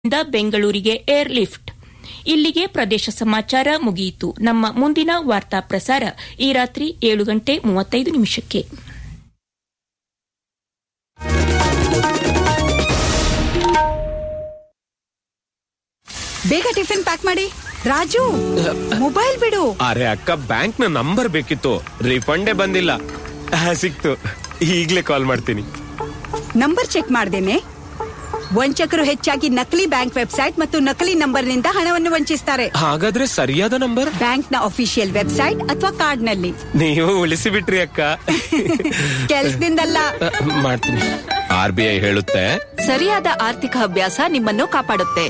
ಇಂದ ಬೆಂಗಳೂರಿಗೆ air lift ಇಲ್ಲಿಗೆ ಪ್ರದೇಶ ಸಮಾಚಾರ ಮುಗಿಯಿತು ನಮ್ಮ ಮುಂದಿನ ವಾರ್ತಾ ಪ್ರಸಾರ ಈ ರಾತ್ರಿ ಏಳು ಗಂಟೆ ಮೂವತ್ತೈದು ನಿಮಿಷಕ್ಕೆ ಬೇಗ ಟಿಫಿನ್ ಪ್ಯಾಕ್ ಮಾಡಿ ರಾಜು ಮೊಬೈಲ್ ಬಿಡು ಅರೆ ಅಕ್ಕ ಬ್ಯಾಂಕ್ ನ ನಂಬರ್ ಬೇಕಿತ್ತು ರಿಫಂಡೇ ಬಂದಿಲ್ಲ ಆ, ಸಿಕ್ತು ಈಗ್ಲೇ ಕಾಲ್ ಮಾಡ್ತೀನಿ ನಂಬರ್ ಚೆಕ್ ಮಾಡ್ದೇನೆ ವಂಚಕರು ಹೆಚ್ಚಾಗಿ ನಕಲಿ ಬ್ಯಾಂಕ್ ವೆಬ್ಸೈಟ್ ಮತ್ತು ನಕಲಿ ನಂಬರ್ನಿಂದ ಹಣವನ್ನು ವಂಚಿಸ್ತಾರೆ ಹಾಗಾದ್ರೆ ಸರಿಯಾದ ನಂಬರ್ ಬ್ಯಾಂಕ್ನ ಅಫಿಷಿಯಲ್ ವೆಬ್ಸೈಟ್ ಅಥವಾ ಕಾರ್ಡ್ನಲ್ಲಿ ನೀವು ಉಳಿಸಿ ಬಿಟ್ರಿ ಅಕ್ಕ ಕೆಲ್ಸದಿಂದಲ್ಲ ಆ, ಮಾಡ್ತೀನಿ ಆರ್ ಬಿ ಐ ಹೇಳುತ್ತೆ ಸರಿಯಾದ ಆರ್ಥಿಕ ಅಭ್ಯಾಸ ನಿಮ್ಮನ್ನು ಕಾಪಾಡುತ್ತೆ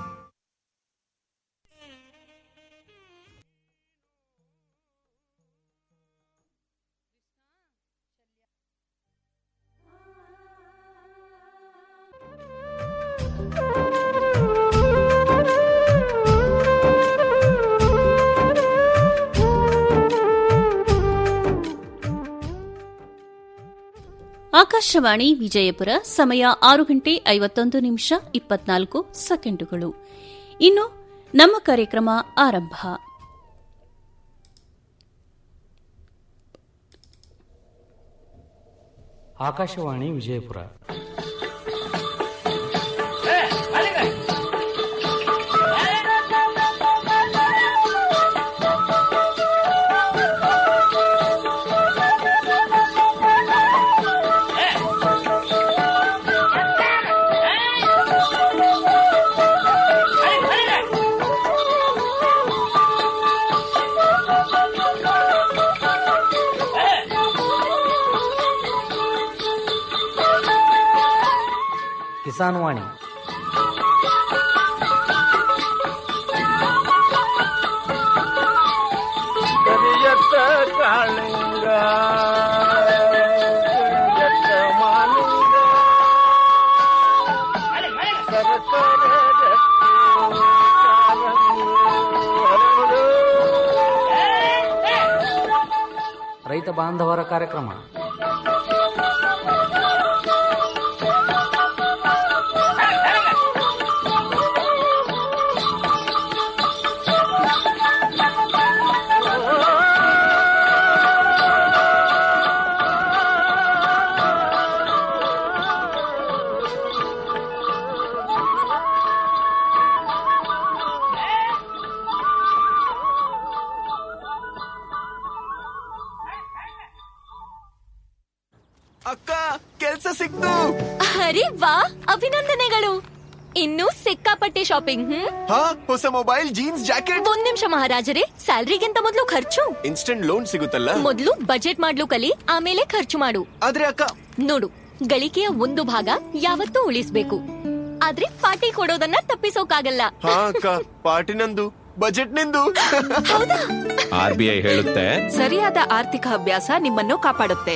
ಆಕಾಶವಾಣಿ ವಿಜಯಪುರ ಸಮಯ ಆರು ಗಂಟೆ ಐವತ್ತೊಂದು ನಿಮಿಷ ಇಪ್ಪತ್ನಾಲ್ಕು ಸೆಕೆಂಡುಗಳು ಇನ್ನು ನಮ್ಮ ಕಾರ್ಯಕ್ರಮ ಆರಂಭ ಆಕಾಶವಾಣಿ ವಿಜಯಪುರ ಕಿಸಾನ್ ವಾಣಿ ಕರಿಯತ್ತ ಕಾಳಿಂಗ ಕರಿಯತ್ತ ಮಾಲಿಂಗ ಸರಸರ ರಕ್ತಿ ಕಾರಂಗಿ ಹರಡು. ರೈತ ಬಾಂಧವರ ಕಾರ್ಯಕ್ರಮ ಅಕ್ಕ ಕೆಲ್ಸ ಸಿಕ್ತು ಅರೆ ವಾ ಅಭಿನಂದನೆಗಳು ಇನ್ನೂ ಸಿಕ್ಕಾಪಟ್ಟೆ ಶಾಪಿಂಗ್ ಹ್ಮ್ ಹಾ ಹೊಸ ಮೊಬೈಲ್ ಜೀನ್ಸ್ ಜಾಕೆಟ್ ಒಂದ್ ನಿಮಿಷ ಮಹಾರಾಜರೇ ಸ್ಯಾಲ್ರಿಗಿಂತ ಮೊದಲು ಖರ್ಚು ಇನ್ಸ್ಟೆಂಟ್ ಲೋನ್ ಸಿಗುತ್ತಲ್ಲ ಮೊದಲು ಬಜೆಟ್ ಮಾಡ್ಲು ಕಲಿ ಆಮೇಲೆ ಖರ್ಚು ಮಾಡು ಆದ್ರೆ ಅಕ್ಕ ನೋಡು ಗಳಿಕೆಯ ಒಂದು ಭಾಗ ಯಾವತ್ತೂ ಉಳಿಸ್ಬೇಕು ಆದ್ರೆ ಪಾರ್ಟಿ ಕೊಡೋದನ್ನ ತಪ್ಪಿಸೋಕಾಗಲ್ಲ ಹಾ ಅಕ್ಕ ಪಾರ್ಟಿ ನಂದು ಬಜೆಟ್ ನಿಂದು ಹೌದಾ ಆರ್ ಬಿ ಐ ಹೇಳುತ್ತೆ ಸರಿಯಾದ ಆರ್ಥಿಕ ಅಭ್ಯಾಸ ನಿಮ್ಮನ್ನು ಕಾಪಾಡುತ್ತೆ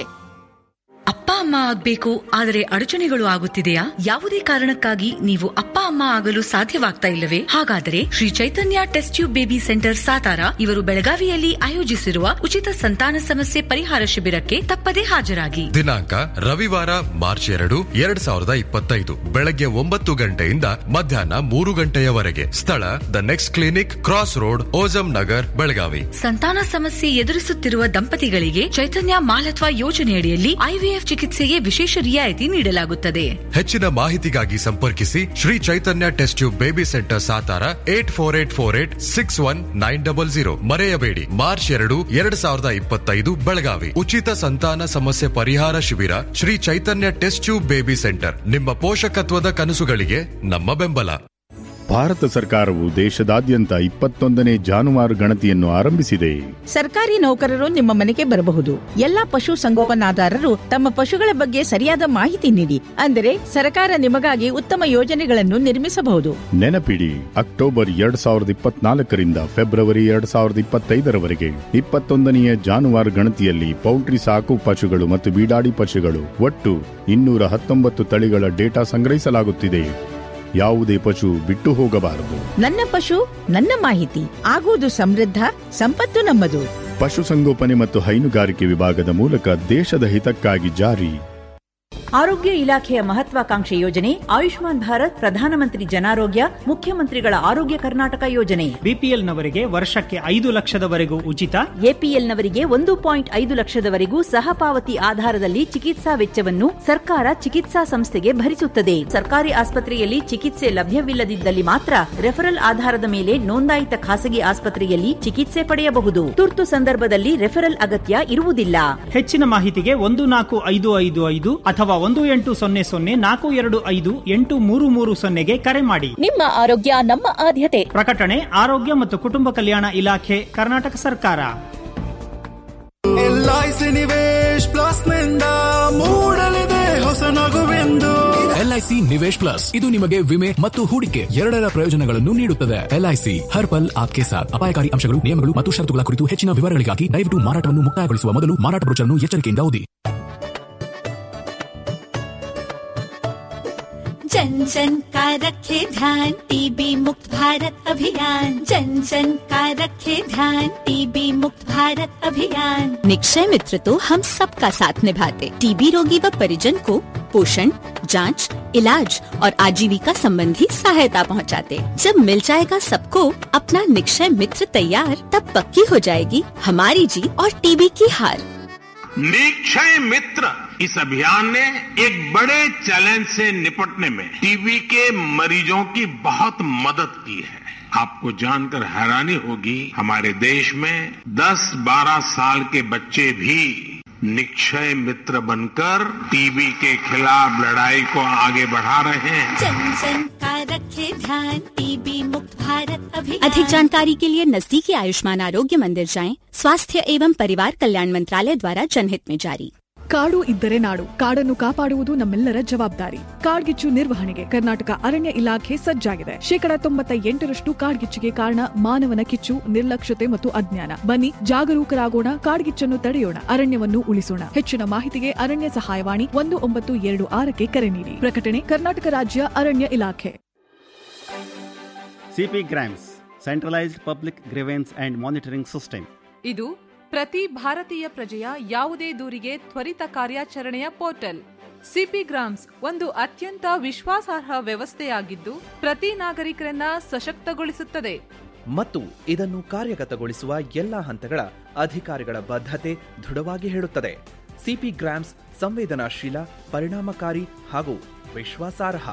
ಅಪ್ಪ ಅಮ್ಮ ಆಗ್ಬೇಕು ಆದರೆ ಅಡಚಣೆಗಳು ಆಗುತ್ತಿದೆಯಾ ಯಾವುದೇ ಕಾರಣಕ್ಕಾಗಿ ನೀವು ಅಪ್ಪ ಅಮ್ಮ ಆಗಲು ಸಾಧ್ಯವಾಗ್ತಾ ಇಲ್ಲವೇ ಹಾಗಾದರೆ Shri Chaitanya test tube baby centre Satara ಇವರು ಬೆಳಗಾವಿಯಲ್ಲಿ ಆಯೋಜಿಸಿರುವ ಉಚಿತ ಸಂತಾನ ಸಮಸ್ಯೆ ಪರಿಹಾರ ಶಿಬಿರಕ್ಕೆ ತಪ್ಪದೇ ಹಾಜರಾಗಿ ದಿನಾಂಕ ರವಿವಾರ ಮಾರ್ಚ್ ಎರಡು ಎರಡ್ ಸಾವಿರದ ಇಪ್ಪತ್ತೈದು ಬೆಳಗ್ಗೆ ಒಂಬತ್ತು ಗಂಟೆಯಿಂದ ಮಧ್ಯಾಹ್ನ ಮೂರು ಗಂಟೆಯವರೆಗೆ ಸ್ಥಳ the next clinic cross road ಓಜಂ ನಗರ್ ಬೆಳಗಾವಿ ಸಂತಾನ ಸಮಸ್ಯೆ ಎದುರಿಸುತ್ತಿರುವ ದಂಪತಿಗಳಿಗೆ ಚೈತನ್ಯ ಮಾಲತ್ವ ಯೋಜನೆಯಡಿಯಲ್ಲಿ ಐವಿಎಫ್ ಚಿಕಿತ್ಸೆಗೆ ವಿಶೇಷ ರಿಯಾಯಿತಿ ನೀಡಲಾಗುತ್ತದೆ ಹೆಚ್ಚಿನ ಮಾಹಿತಿಗಾಗಿ ಸಂಪರ್ಕಿಸಿ Shri Chaitanya test tube baby centre Satara eight four eight four eight six one nine double zero ಮರೆಯಬೇಡಿ ಮಾರ್ಚ್ ಎರಡು ಎರಡ್ ಸಾವಿರದ ಇಪ್ಪತ್ತೈದು ಬೆಳಗಾವಿ ಉಚಿತ ಸಂತಾನ ಸಮಸ್ಯೆ ಪರಿಹಾರ ಶಿಬಿರ Shri Chaitanya test tube baby centre ನಿಮ್ಮ ಪೋಷಕತ್ವದ ಕನಸುಗಳಿಗೆ ನಮ್ಮ ಬೆಂಬಲ ಭಾರತ ಸರ್ಕಾರವು ದೇಶದಾದ್ಯಂತ ಇಪ್ಪತ್ತೊಂದನೇ ಜಾನುವಾರು ಗಣತಿಯನ್ನು ಆರಂಭಿಸಿದೆ ಸರ್ಕಾರಿ ನೌಕರರು ನಿಮ್ಮ ಮನೆಗೆ ಬರಬಹುದು ಎಲ್ಲಾ ಪಶು ಸಂಗೋಪನಾದಾರರು ತಮ್ಮ ಪಶುಗಳ ಬಗ್ಗೆ ಸರಿಯಾದ ಮಾಹಿತಿ ನೀಡಿ ಅಂದರೆ ಸರ್ಕಾರ ನಿಮಗಾಗಿ ಉತ್ತಮ ಯೋಜನೆಗಳನ್ನು ನಿರ್ಮಿಸಬಹುದು ನೆನಪಿಡಿ ಅಕ್ಟೋಬರ್ ಎರಡ್ ಸಾವಿರದ ಇಪ್ಪತ್ನಾಲ್ಕರಿಂದ ಫೆಬ್ರವರಿ ಎರಡ್ ಸಾವಿರದ ಇಪ್ಪತ್ತೈದರವರೆಗೆ ಇಪ್ಪತ್ತೊಂದನೆಯ ಜಾನುವಾರು ಗಣತಿಯಲ್ಲಿ ಪೌಲ್ಟ್ರಿ ಸಾಕು ಪಶುಗಳು ಮತ್ತು ಬೀಡಾಡಿ ಪಶುಗಳು ಒಟ್ಟು ಇನ್ನೂರ ಹತ್ತೊಂಬತ್ತು ತಳಿಗಳ ಡೇಟಾ ಸಂಗ್ರಹಿಸಲಾಗುತ್ತಿದೆ ಯಾವುದೇ ಪಶು ಬಿಟ್ಟು ಹೋಗಬಾರದು ನನ್ನ ಪಶು ನನ್ನ ಮಾಹಿತಿ ಆಗುವುದು ಸಮೃದ್ಧ ಸಂಪತ್ತು ನಮ್ಮದು ಪಶುಸಂಗೋಪನೆ ಮತ್ತು ಹೈನುಗಾರಿಕೆ ವಿಭಾಗದ ಮೂಲಕ ದೇಶದ ಹಿತಕ್ಕಾಗಿ ಜಾರಿ ಆರೋಗ್ಯ ಇಲಾಖೆಯ ಮಹತ್ವಾಕಾಂಕ್ಷೆ ಯೋಜನೆ ಆಯುಷ್ಮಾನ್ ಭಾರತ್ ಪ್ರಧಾನಮಂತ್ರಿ ಜನಾರೋಗ್ಯ ಮುಖ್ಯಮಂತ್ರಿಗಳ ಆರೋಗ್ಯ ಕರ್ನಾಟಕ ಯೋಜನೆ ಬಿಪಿಎಲ್ನವರಿಗೆ ವರ್ಷಕ್ಕೆ ಐದು ಲಕ್ಷದವರೆಗೂ ಉಚಿತ ಎಪಿಎಲ್ನವರಿಗೆ ಒಂದು ಪಾಯಿಂಟ್ ಐದು ಲಕ್ಷದವರೆಗೂ ಸಹಪಾವತಿ ಆಧಾರದಲ್ಲಿ ಚಿಕಿತ್ಸಾ ವೆಚ್ಚವನ್ನು ಸರ್ಕಾರ ಚಿಕಿತ್ಸಾ ಸಂಸ್ಥೆಗೆ ಭರಿಸುತ್ತದೆ ಸರ್ಕಾರಿ ಆಸ್ಪತ್ರೆಯಲ್ಲಿ ಚಿಕಿತ್ಸೆ ಲಭ್ಯವಿಲ್ಲದಿದ್ದಲ್ಲಿ ಮಾತ್ರ ರೆಫರಲ್ ಆಧಾರದ ಮೇಲೆ ನೋಂದಾಯಿತ ಖಾಸಗಿ ಆಸ್ಪತ್ರೆಯಲ್ಲಿ ಚಿಕಿತ್ಸೆ ಪಡೆಯಬಹುದು ತುರ್ತು ಸಂದರ್ಭದಲ್ಲಿ ರೆಫರಲ್ ಅಗತ್ಯ ಇರುವುದಿಲ್ಲ ಹೆಚ್ಚಿನ ಮಾಹಿತಿಗೆ ಒಂದು ನಾಲ್ಕು ಐದು ಐದು ಐದು ಅಥವಾ ಒಂದು ಎಂಟು ಸೊನ್ನೆ ಸೊನ್ನೆ ನಾಲ್ಕು ಎರಡು ಐದು ಎಂಟು ಮೂರು ಮೂರು ಸೊನ್ನೆಗೆ ಕರೆ ಮಾಡಿ ನಿಮ್ಮ ಆರೋಗ್ಯ ನಮ್ಮ ಆದ್ಯತೆ ಪ್ರಕಟಣೆ ಆರೋಗ್ಯ ಮತ್ತು ಕುಟುಂಬ ಕಲ್ಯಾಣ ಇಲಾಖೆ ಕರ್ನಾಟಕ ಸರ್ಕಾರ ಎಲ್ಐಸಿ ನಿವೇಶ್ ಪ್ಲಸ್ ನಿಂದ ಮೂಡಲಿದೆ ಹೊಸ ನಗುವೆಂದು ಎಲ್ಐಸಿ ನಿವೇಶ್ ಪ್ಲಸ್ ಇದು ನಿಮಗೆ ವಿಮೆ ಮತ್ತು ಹೂಡಿಕೆ ಎರಡರ ಪ್ರಯೋಜನಗಳನ್ನು ನೀಡುತ್ತದೆ ಎಲ್ಐಸಿ ಹರ್ ಪಲ್ ಆಪ್ಕೆ ಸಾಥ್ ಅಪಾಯಕಾರಿ ಅಂಶಗಳು ನಿಯಮಗಳು ಮತ್ತು ಷರತ್ತುಗಳ ಕುರಿತು ಹೆಚ್ಚಿನ ವಿವರಗಳಿಗಾಗಿ ದಯವಿಟ್ಟು ಮಾರಾಟವನ್ನು ಮುಕ್ತಾಯಗೊಳಿಸುವ ಮೊದಲು ಮಾರಾಟ ಬ್ರೋಚರ್ನ್ನು ಎಚ್ಚರಿಕೆಯಿಂದ ಓದಿ जन जन का रखे ध्यान टीबी मुक्त भारत अभियान जन जन का रखे ध्यान टीबी मुक्त भारत अभियान निक्षय मित्र तो हम सबका साथ निभाते टीबी रोगी व परिजन को पोषण जांच, इलाज और आजीविका संबंधी सहायता पहुंचाते। जब मिल जाएगा सबको अपना निक्षय मित्र तैयार तब पक्की हो जाएगी हमारी जीत और टीबी की हार निक्षय मित्र इस अभियान ने एक बड़े चैलेंज से निपटने में टीबी के मरीजों की बहुत मदद की है आपको जानकर हैरानी होगी हमारे देश में 10-12 साल के बच्चे भी निक्षय मित्र बनकर टीबी के खिलाफ लड़ाई को आगे बढ़ा रहे हैं जन जन का रखे ध्यान टीबी मुक्त भारत अभियान अधिक जानकारी के लिए नजदीकी आयुष्मान आरोग्य मंदिर जाएं स्वास्थ्य एवं परिवार कल्याण मंत्रालय द्वारा जनहित में जारी ಕಾಡು ಇದ್ದರೆ ನಾಡು ಕಾಡನ್ನು ಕಾಪಾಡುವುದು ನಮ್ಮೆಲ್ಲರ ಜವಾಬ್ದಾರಿ ಕಾಡ್ಗಿಚ್ಚು ನಿರ್ವಹಣೆಗೆ ಕರ್ನಾಟಕ ಅರಣ್ಯ ಇಲಾಖೆ ಸಜ್ಜಾಗಿದೆ ಶೇಕಡ ತೊಂಬತ್ತ ಎಂಟರಷ್ಟು ಕಾಡ್ಗಿಚ್ಚಿಗೆ ಕಾರಣ ಮಾನವನ ಕಿಚ್ಚು ನಿರ್ಲಕ್ಷ್ಯತೆ ಮತ್ತು ಅಜ್ಞಾನ ಬನ್ನಿ ಜಾಗರೂಕರಾಗೋಣ ಕಾಡ್ಗಿಚ್ಚನ್ನು ತಡೆಯೋಣ ಅರಣ್ಯವನ್ನು ಉಳಿಸೋಣ ಹೆಚ್ಚಿನ ಮಾಹಿತಿಗೆ ಅರಣ್ಯ ಸಹಾಯವಾಣಿ ಒಂದು ಒಂಬತ್ತು ಎರಡು ಆರಕ್ಕೆ ಕರೆ ನೀಡಿ ಪ್ರಕಟಣೆ ಕರ್ನಾಟಕ ರಾಜ್ಯ ಅರಣ್ಯ ಇಲಾಖೆ CP GRAMS centralised public grievance and monitoring system ಇದು ಪ್ರತಿ ಭಾರತೀಯ ಪ್ರಜೆಯ ಯಾವುದೇ ದೂರಿಗೆ ತ್ವರಿತ ಕಾರ್ಯಾಚರಣೆಯ ಪೋರ್ಟಲ್ ಸಿಪಿ ಗ್ರಾಮ್ಸ್ ಒಂದು ಅತ್ಯಂತ ವಿಶ್ವಾಸಾರ್ಹ ವ್ಯವಸ್ಥೆಯಾಗಿದ್ದು ಪ್ರತಿ ನಾಗರಿಕರನ್ನ ಸಶಕ್ತಗೊಳಿಸುತ್ತದೆ ಮತ್ತು ಇದನ್ನು ಕಾರ್ಯಗತಗೊಳಿಸುವ ಎಲ್ಲಾ ಹಂತಗಳ ಅಧಿಕಾರಿಗಳ ಬದ್ಧತೆ ದೃಢವಾಗಿ ಹೇಳುತ್ತದೆ ಸಿಪಿ ಗ್ರಾಮ್ಸ್ ಸಂವೇದನಾಶೀಲ ಪರಿಣಾಮಕಾರಿ ಹಾಗೂ ವಿಶ್ವಾಸಾರ್ಹ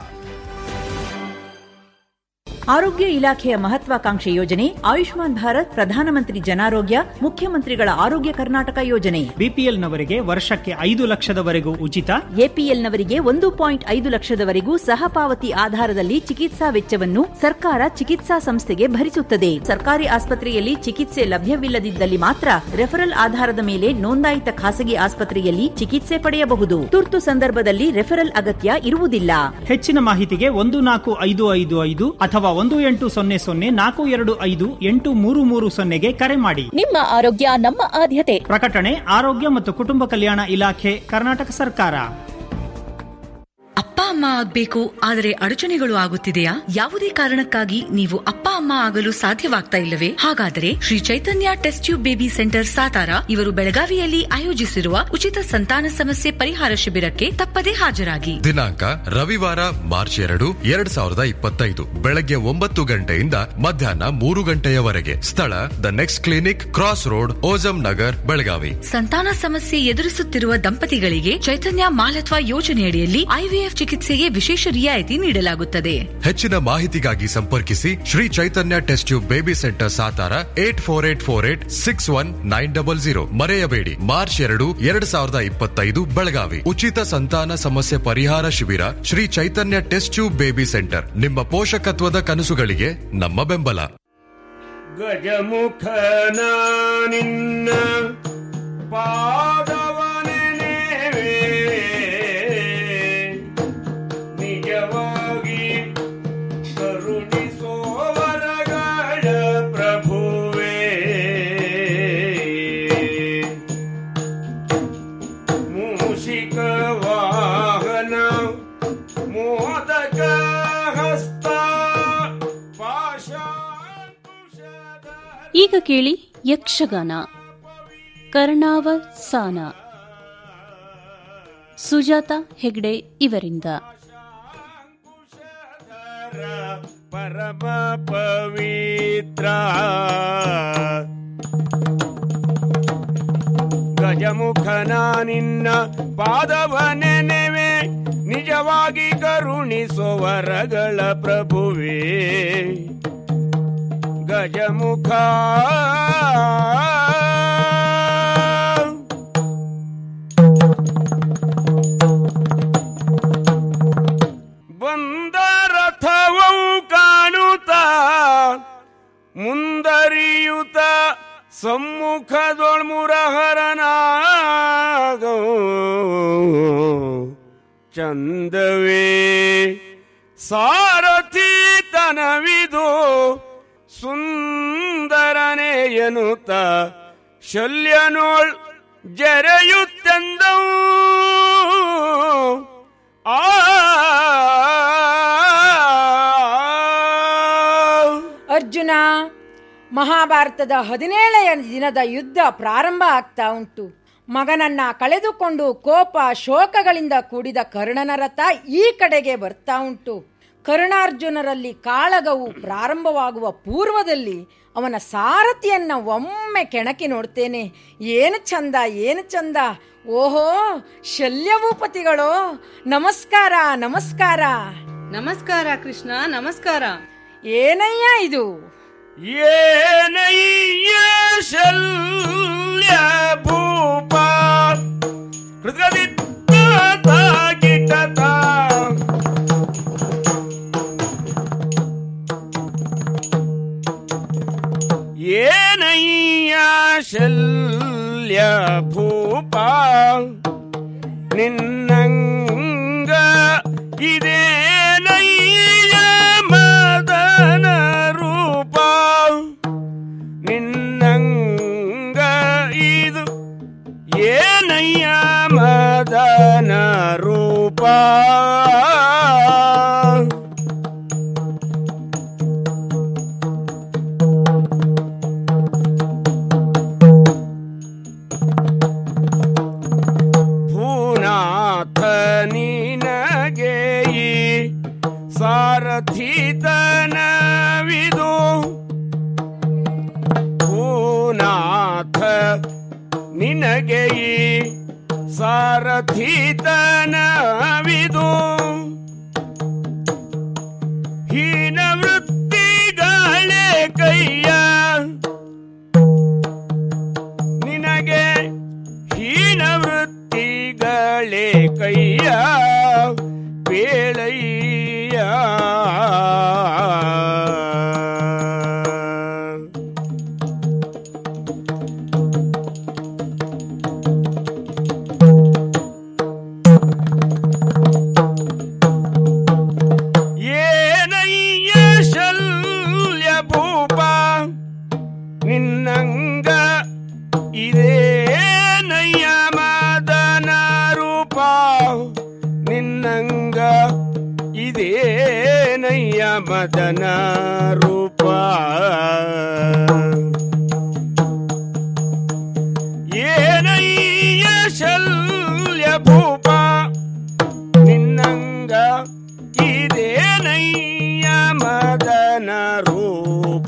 ಆರೋಗ್ಯ ಇಲಾಖೆಯ ಮಹತ್ವಾಕಾಂಕ್ಷೆ ಯೋಜನೆ ಆಯುಷ್ಮಾನ್ ಭಾರತ್ ಪ್ರಧಾನಮಂತ್ರಿ ಜನಾರೋಗ್ಯ ಮುಖ್ಯಮಂತ್ರಿಗಳ ಆರೋಗ್ಯ ಕರ್ನಾಟಕ ಯೋಜನೆ ಬಿಪಿಎಲ್ನವರಿಗೆ ವರ್ಷಕ್ಕೆ ಐದು ಲಕ್ಷದವರೆಗೂ ಉಚಿತ ಎಪಿಎಲ್ನವರಿಗೆ ಒಂದು ಪಾಯಿಂಟ್ ಐದು ಲಕ್ಷದವರೆಗೂ ಸಹಪಾವತಿ ಆಧಾರದಲ್ಲಿ ಚಿಕಿತ್ಸಾ ವೆಚ್ಚವನ್ನು ಸರ್ಕಾರ ಚಿಕಿತ್ಸಾ ಸಂಸ್ಥೆಗೆ ಭರಿಸುತ್ತದೆ ಸರ್ಕಾರಿ ಆಸ್ಪತ್ರೆಯಲ್ಲಿ ಚಿಕಿತ್ಸೆ ಲಭ್ಯವಿಲ್ಲದಿದ್ದಲ್ಲಿ ಮಾತ್ರ ರೆಫರಲ್ ಆಧಾರದ ಮೇಲೆ ನೋಂದಾಯಿತ ಖಾಸಗಿ ಆಸ್ಪತ್ರೆಯಲ್ಲಿ ಚಿಕಿತ್ಸೆ ಪಡೆಯಬಹುದು ತುರ್ತು ಸಂದರ್ಭದಲ್ಲಿ ರೆಫರಲ್ ಅಗತ್ಯ ಇರುವುದಿಲ್ಲ ಹೆಚ್ಚಿನ ಮಾಹಿತಿಗೆ ಒಂದು ನಾಲ್ಕು ಐದು ಐದು ಐದು ಅಥವಾ ಒಂದು ಎಂಟು ಸೊನ್ನೆ ಸೊನ್ನೆ ನಾಲ್ಕು ಎರಡು ಐದು ಎಂಟು ಮೂರು ಮೂರು ಸೊನ್ನೆಗೆ ಕರೆ ಮಾಡಿ ನಿಮ್ಮ ಆರೋಗ್ಯ ನಮ್ಮ ಆದ್ಯತೆ ಪ್ರಕಟಣೆ ಆರೋಗ್ಯ ಮತ್ತು ಕುಟುಂಬ ಕಲ್ಯಾಣ ಇಲಾಖೆ ಕರ್ನಾಟಕ ಸರ್ಕಾರ ಅಪ್ಪ ಅಮ್ಮ ಆಗ್ಬೇಕು ಆದರೆ ಅಡಚಣೆಗಳು ಆಗುತ್ತಿದೆಯಾ ಯಾವುದೇ ಕಾರಣಕ್ಕಾಗಿ ನೀವು ಅಪ್ಪ ಅಮ್ಮ ಆಗಲು ಸಾಧ್ಯವಾಗ್ತಾ ಇಲ್ಲವೇ ಹಾಗಾದರೆ Shri Chaitanya test tube baby centre Satara ಇವರು ಬೆಳಗಾವಿಯಲ್ಲಿ ಆಯೋಜಿಸಿರುವ ಉಚಿತ ಸಂತಾನ ಸಮಸ್ಯೆ ಪರಿಹಾರ ಶಿಬಿರಕ್ಕೆ ತಪ್ಪದೇ ಹಾಜರಾಗಿ ದಿನಾಂಕ ರವಿವಾರ ಮಾರ್ಚ್ ಎರಡು ಎರಡ್ ಸಾವಿರದ ಇಪ್ಪತ್ತೈದು ಬೆಳಗ್ಗೆ ಒಂಬತ್ತು ಗಂಟೆಯಿಂದ ಮಧ್ಯಾಹ್ನ ಮೂರು ಗಂಟೆಯವರೆಗೆ ಸ್ಥಳ the next clinic cross road ಓಜಂ ನಗರ್ ಬೆಳಗಾವಿ ಸಂತಾನ ಸಮಸ್ಯೆ ಎದುರಿಸುತ್ತಿರುವ ದಂಪತಿಗಳಿಗೆ ಚೈತನ್ಯ ಮಾಲತ್ವ ಯೋಜನೆಯಡಿಯಲ್ಲಿ ಐವಿಎಫ್ ಚಿಕಿತ್ಸೆಗೆ ವಿಶೇಷ ರಿಯಾಯಿತಿ ನೀಡಲಾಗುತ್ತದೆ ಹೆಚ್ಚಿನ ಮಾಹಿತಿಗಾಗಿ ಸಂಪರ್ಕಿಸಿ Shri Chaitanya test tube baby centre Satara eight four eight four eight six one nine double zero ಮರೆಯಬೇಡಿ ಮಾರ್ಚ್ ಎರಡು ಎರಡ್ ಸಾವಿರದ ಇಪ್ಪತ್ತೈದು ಬೆಳಗಾವಿ ಉಚಿತ ಸಂತಾನ ಸಮಸ್ಯೆ ಪರಿಹಾರ ಶಿಬಿರ Shri Chaitanya test tube baby centre ನಿಮ್ಮ ಪೋಷಕತ್ವದ ಕನಸುಗಳಿಗೆ ನಮ್ಮ ಬೆಂಬಲ ಗಜಮುಖನ ನಿನ್ನ ಪಾದವನೆನೆವೆ ನಿಜವಾಗಿ ಕರುಣಿಸೋ ವರಗಳ ಪ್ರಭುವೇ ಮೂಷಿಕ ವಾಹನ ಮೋದಕ ಹಸ್ತ ಪಾಶ ಈಗ ಕೇಳಿ ಯಕ್ಷಗಾನ ಕರ್ಣಾವಸಾನ ಸುಜಾತ ಹೆಗ್ಡೆ ಇವರಿಂದ ಪರಮ ಪವಿತ್ರ ಗಜಮುಖನ ನಿನ್ನ ಪಾದವ ನೆನೆವೆ ನಿಜವಾಗಿ ಕರುಣಿಸೋ ವರಗಳ ಪ್ರಭುವೇ ಗಜಮುಖ ಬಂದ ರಥವವು ಕಾಣುತ್ತ ಮುಂದರಿಯುತ ಸಮ್ಮುಖದೊಳ್ಮುರಹರನಾಗ ಚಂದವೇ ಸಾರಥಿ ತನವಿದು ಸುಂದರನೇ ಎನ್ನುತ್ತ ಶಲ್ಯನೋಳ್ ಜರೆಯುತ್ತೆಂದವು ಆ ಅರ್ಜುನ ಮಹಾಭಾರತದ ಹದಿನೇಳನೆಯ ದಿನದ ಯುದ್ಧ ಪ್ರಾರಂಭ ಆಗ್ತಾ ಉಂಟು ಮಗನನ್ನ ಕಳೆದುಕೊಂಡು ಕೋಪ ಶೋಕಗಳಿಂದ ಕೂಡಿದ ಕರ್ಣನ ರಥ ಈ ಕಡೆಗೆ ಬರ್ತಾ ಉಂಟು ಕರ್ಣಾರ್ಜುನರಲ್ಲಿ ಕಾಳಗವು ಪ್ರಾರಂಭವಾಗುವ ಪೂರ್ವದಲ್ಲಿ ಅವನ ಸಾರಥಿಯನ್ನ ಒಮ್ಮೆ ಕೆಣಕಿ ನೋಡ್ತೇನೆ ಏನು ಚಂದ ಏನು ಚಂದ ಓಹೋ ಶಲ್ಯಭೂಪತಿಗಳು ನಮಸ್ಕಾರ ನಮಸ್ಕಾರ ನಮಸ್ಕಾರ ಕೃಷ್ಣ ನಮಸ್ಕಾರ ಏನಯ್ಯ ಇದು ಏನಯ್ಯ ಶಲ್ಯ ಭೂಪ ಕೃತದಿತ್ತ ಗಿಟತ ಏನಯ್ಯ ಶಲ್ಯ ಭೂಪ ನಿನ್ನಂಗ ಇದೇನಯ್ಯ ಮದನ ರೂಪ ನಿನ್ನಂಗ ಇದು ಏನಯ್ಯ ಮದನ ರೂಪ ಭೂನಾಥ ನಿನಗೆ ಈ ಸಾರಥಿತನವಿದು ಭೂನಾಥ ನಿನಗೆ ಈ ಸಾರಥಿತನವಿದು ಹೀನ ವೃತ್ತಿಗಳೇ ಕೈಯ ನಿನಗೆ ಹೀನ ವೃತ್ತಿಗಳೇ ಕೈಯ ಬೇಳಯ್ಯ ಏನಯ್ಯ ಶಲ್ಯ ಭೂಪ ನಿನ್ನಂಗ ಇದೇನಯ್ಯ ಮದನ ರೂಪ ನಿನ್ನಂಗ ಇದೇನಯ್ಯ ಮದನ ರೂಪ ಏನಯ್ಯ ಶಲ್ಯ ಭೂಪ ನಿನ್ನಂಗ ಇದೇನಯ್ಯ ಮದನ ರೂಪ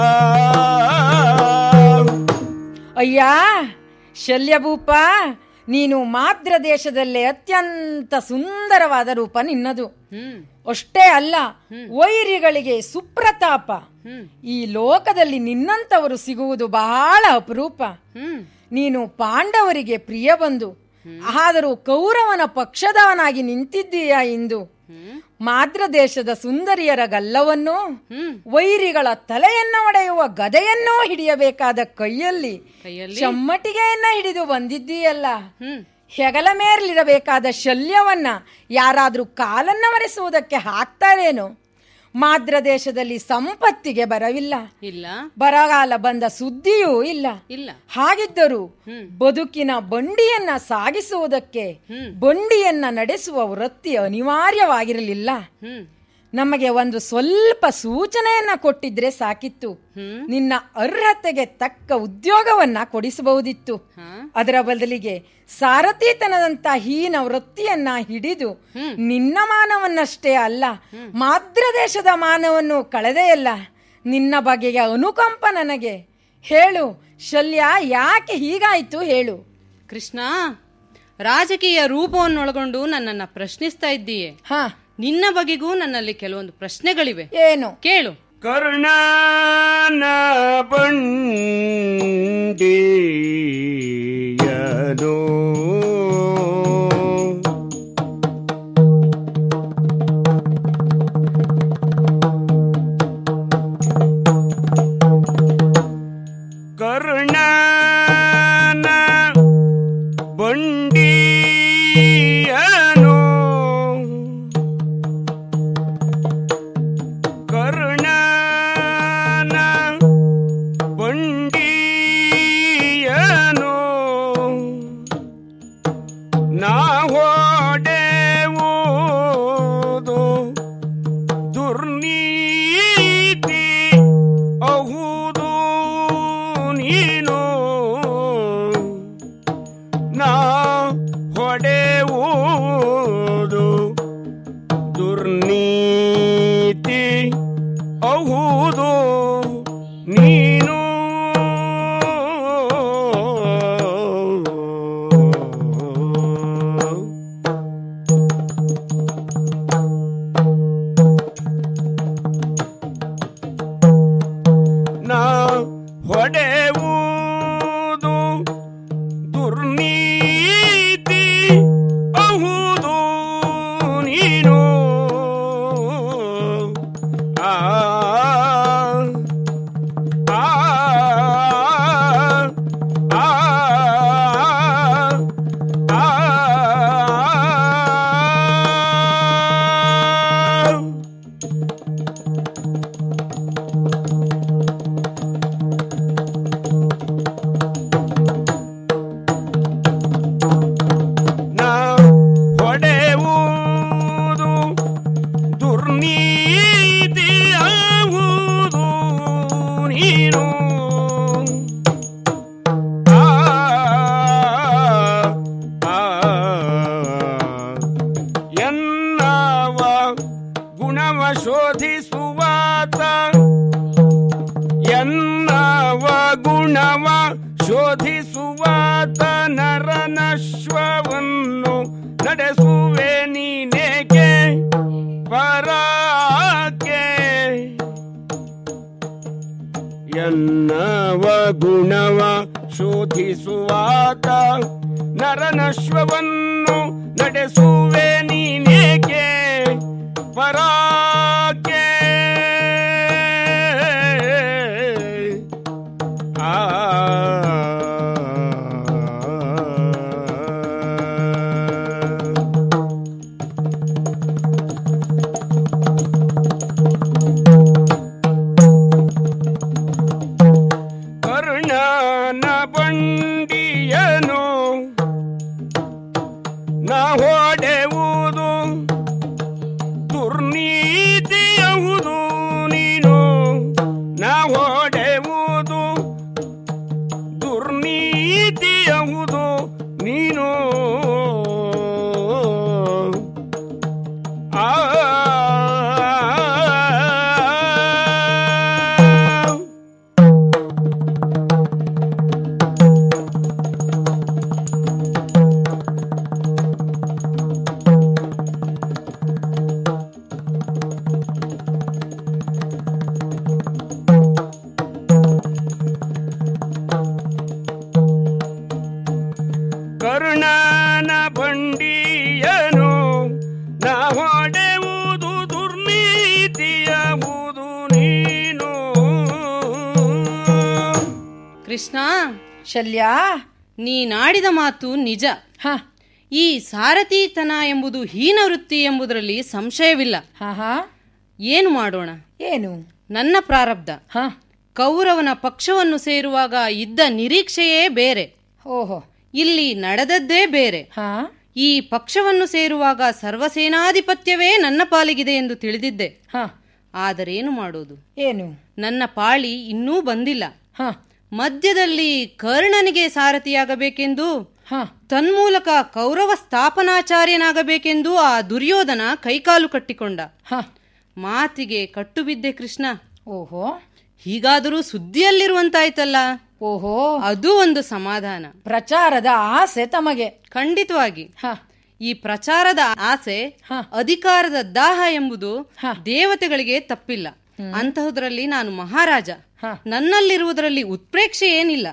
ಅಯ್ಯ ಶಲ್ಯಭೂಪ ನೀನು ಮಾದ್ರ ದೇಶದಲ್ಲೇ ಅತ್ಯಂತ ಸುಂದರವಾದ ರೂಪ ನಿನ್ನದು ಅಷ್ಟೇ ಅಲ್ಲ ವೈರಿಗಳಿಗೆ ಸುಪ್ರತಾಪ ಈ ಲೋಕದಲ್ಲಿ ನಿನ್ನಂತವರು ಸಿಗುವುದು ಬಹಳ ಅಪರೂಪ ನೀನು ಪಾಂಡವರಿಗೆ ಪ್ರಿಯ ಬಂದು ಆದರೂ ಕೌರವನ ಪಕ್ಷದವನಾಗಿ ನಿಂತಿದ್ದೀಯಾ ಇಂದು ಮಾದ್ರ ದೇಶದ ಸುಂದರಿಯರ ಗಲ್ಲವನ್ನು ವೈರಿಗಳ ತಲೆಯನ್ನ ಒಡೆಯುವ ಗದೆಯನ್ನೂ ಹಿಡಿಯಬೇಕಾದ ಕೈಯಲ್ಲಿ ಚಮ್ಮಟಿಗೆಯನ್ನ ಹಿಡಿದು ಬಂದಿದ್ದೀಯಲ್ಲ ಹೆಗಲ ಮೇಲಿರಬೇಕಾದ ಶಲ್ಯವನ್ನ ಯಾರಾದ್ರೂ ಕಾಲನ್ನ ಮರೆಸುವುದಕ್ಕೆ ಹಾಕ್ತಾರೇನು ಮಾದ್ರ ದೇಶದಲ್ಲಿ ಸಂಪತ್ತಿಗೆ ಬರವಿಲ್ಲ ಇಲ್ಲ ಬರಗಾಲ ಬಂದ ಸುದ್ದಿಯೂ ಇಲ್ಲ ಇಲ್ಲ ಹಾಗಿದ್ದರೂ ಬದುಕಿನ ಬಂಡಿಯನ್ನ ಸಾಗಿಸುವುದಕ್ಕೆ ಬಂಡಿಯನ್ನ ನಡೆಸುವ ವೃತ್ತಿ ಅನಿವಾರ್ಯವಾಗಿರಲಿಲ್ಲ ನಮಗೆ ಒಂದು ಸ್ವಲ್ಪ ಸೂಚನೆಯನ್ನ ಕೊಟ್ಟಿದ್ರೆ ಸಾಕಿತ್ತು ನಿನ್ನ ಅರ್ಹತೆಗೆ ತಕ್ಕ ಉದ್ಯೋಗವನ್ನ ಕೊಡಿಸಬಹುದಿತ್ತು ಅದರ ಬದಲಿಗೆ ಸಾರಥಿತನದಂತ ಹೀನ ವೃತ್ತಿಯನ್ನ ಹಿಡಿದು ನಿನ್ನ ಮಾನವನ್ನಷ್ಟೇ ಅಲ್ಲ ಮಾದ್ರ ದೇಶದ ಮಾನವನ್ನು ಕಳೆದೆಯಲ್ಲ ನಿನ್ನ ಬಗೆಯ ಅನುಕಂಪ ನನಗೆ ಹೇಳು ಶಲ್ಯ ಯಾಕೆ ಹೀಗಾಯ್ತು ಹೇಳು ಕೃಷ್ಣ ರಾಜಕೀಯ ರೂಪವನ್ನೊಳಗೊಂಡು ನನ್ನನ್ನ ಪ್ರಶ್ನಿಸ್ತಾ ಇದ್ದೀಯೆ ನಿನ್ನ ಬಗೆಗೂ ನನ್ನಲ್ಲಿ ಕೆಲವೊಂದು ಪ್ರಶ್ನೆಗಳಿವೆ ಏನು ಕೇಳು ಕರ್ಣನ ಬಂಡಿಯನು ಕರ್ಣನ ಬಂಡಿಯನು ಕರ್ಣನ ಬಂಡಿಯನು ನಾ ಹೊಡೆಯುವುದು ದುರ್ನೀತಿ ಅಹುದು ನೀನು ನಾ ಹೊಡೆಯುವುದು ದುರ್ನೀತಿ ಅಹುದು ನೀನು ನಾ ಹೊಡೆಯುವುದು ದುರ್ನೀತಿ ಅಹುದು ನೀನು ಆ ಆ ಆ ನಾ ಹೊಡೆಯುವುದು ದುರ್ನೀತಿ ಆಗುವುದು ನೀನು ಆ, ಆ, ಎನ್ನವ ಗುಣವ ಶೋಧಿಸುವಾತ ಎನ್ನವ ಗುಣವ ಶೋಧಿಸುವಾತ ನರನಶ್ವವನ್ನು ನಡೆಸುವೆ ನೀನೇಕೆ ಪರಾಕೆ ಎನ್ನವ ಗುಣವ ಶೋಧಿಸುವಾತ ನರನಶ್ವವನ್ನು ನಡೆಸುವೆ ನೀನೇಕೆ ಪರಾಕೆ ಆ ಕರ್ಣನ ಬಂಡಿಯನು ನಾ ಹೊಡೆಯುವುದು ದುರ್ನೀತಿಯಹುದು ನೀನು ನಾ ಹೊಡೆಯುವುದು ದುರ್ನೀತಿಯಹುದು ನೀನು ಆ ಕರ್ಣನ ಬಂಡಿಯನು ನಾ ಹೊಡೆಯುವುದು ದುರ್ನೀತಿಯವುದು ನೀನು ಕೃಷ್ಣ ಶಲ್ಯ ನೀನಾಡಿದ ಮಾತು ನಿಜ ಈ ಸಾರಥಿತನ ಎಂಬುದು ಹೀನ ವೃತ್ತಿ ಎಂಬುದರಲ್ಲಿ ಸಂಶಯವಿಲ್ಲ ಏನು ಮಾಡೋಣ ಏನು ನನ್ನ ಪ್ರಾರಬ್ಧ ಕೌರವನ ಪಕ್ಷವನ್ನು ಸೇರುವಾಗ ಇದ್ದ ನಿರೀಕ್ಷೆಯೇ ಬೇರೆ ಓಹೋ ಇಲ್ಲಿ ನಡೆದದ್ದೇ ಬೇರೆ ಈ ಪಕ್ಷವನ್ನು ಸೇರುವಾಗ ಸರ್ವಸೇನಾಧಿಪತ್ಯವೇ ನನ್ನ ಪಾಲಿಗಿದೆ ಎಂದು ತಿಳಿದಿದ್ದೆ ಆದರೇನು ಮಾಡೋದು ಏನು ನನ್ನ ಪಾಳಿ ಇನ್ನೂ ಬಂದಿಲ್ಲ ಮಧ್ಯದಲ್ಲಿ ಕರ್ಣನಿಗೆ ಸಾರಥಿಯಾಗಬೇಕೆಂದು ತನ್ಮೂಲಕ ಕೌರವ ಸ್ಥಾಪನಾಚಾರ್ಯನಾಗಬೇಕೆಂದು ಆ ದುರ್ಯೋಧನ ಕೈಕಾಲು ಕಟ್ಟಿಕೊಂಡ ಮಾತಿಗೆ ಕಟ್ಟು ಬಿದ್ದೆ ಕೃಷ್ಣ ಓಹೋ ಹೀಗಾದರೂ ಸುದ್ದಿಯಲ್ಲಿರುವಂತಾಯ್ತಲ್ಲ ಓಹೋ ಅದು ಒಂದು ಸಮಾಧಾನ ಪ್ರಚಾರದ ಆಸೆ ತಮಗೆ ಖಂಡಿತವಾಗಿ ಈ ಪ್ರಚಾರದ ಆಸೆ ಅಧಿಕಾರದ ದಾಹ ಎಂಬುದು ದೇವತೆಗಳಿಗೆ ತಪ್ಪಿಲ್ಲ ಅಂತಹುದರಲ್ಲಿ ನಾನು ಮಹಾರಾಜ ನನ್ನಲ್ಲಿರುವುದರಲ್ಲಿ ಉತ್ಪ್ರೇಕ್ಷೆ ಏನಿಲ್ಲ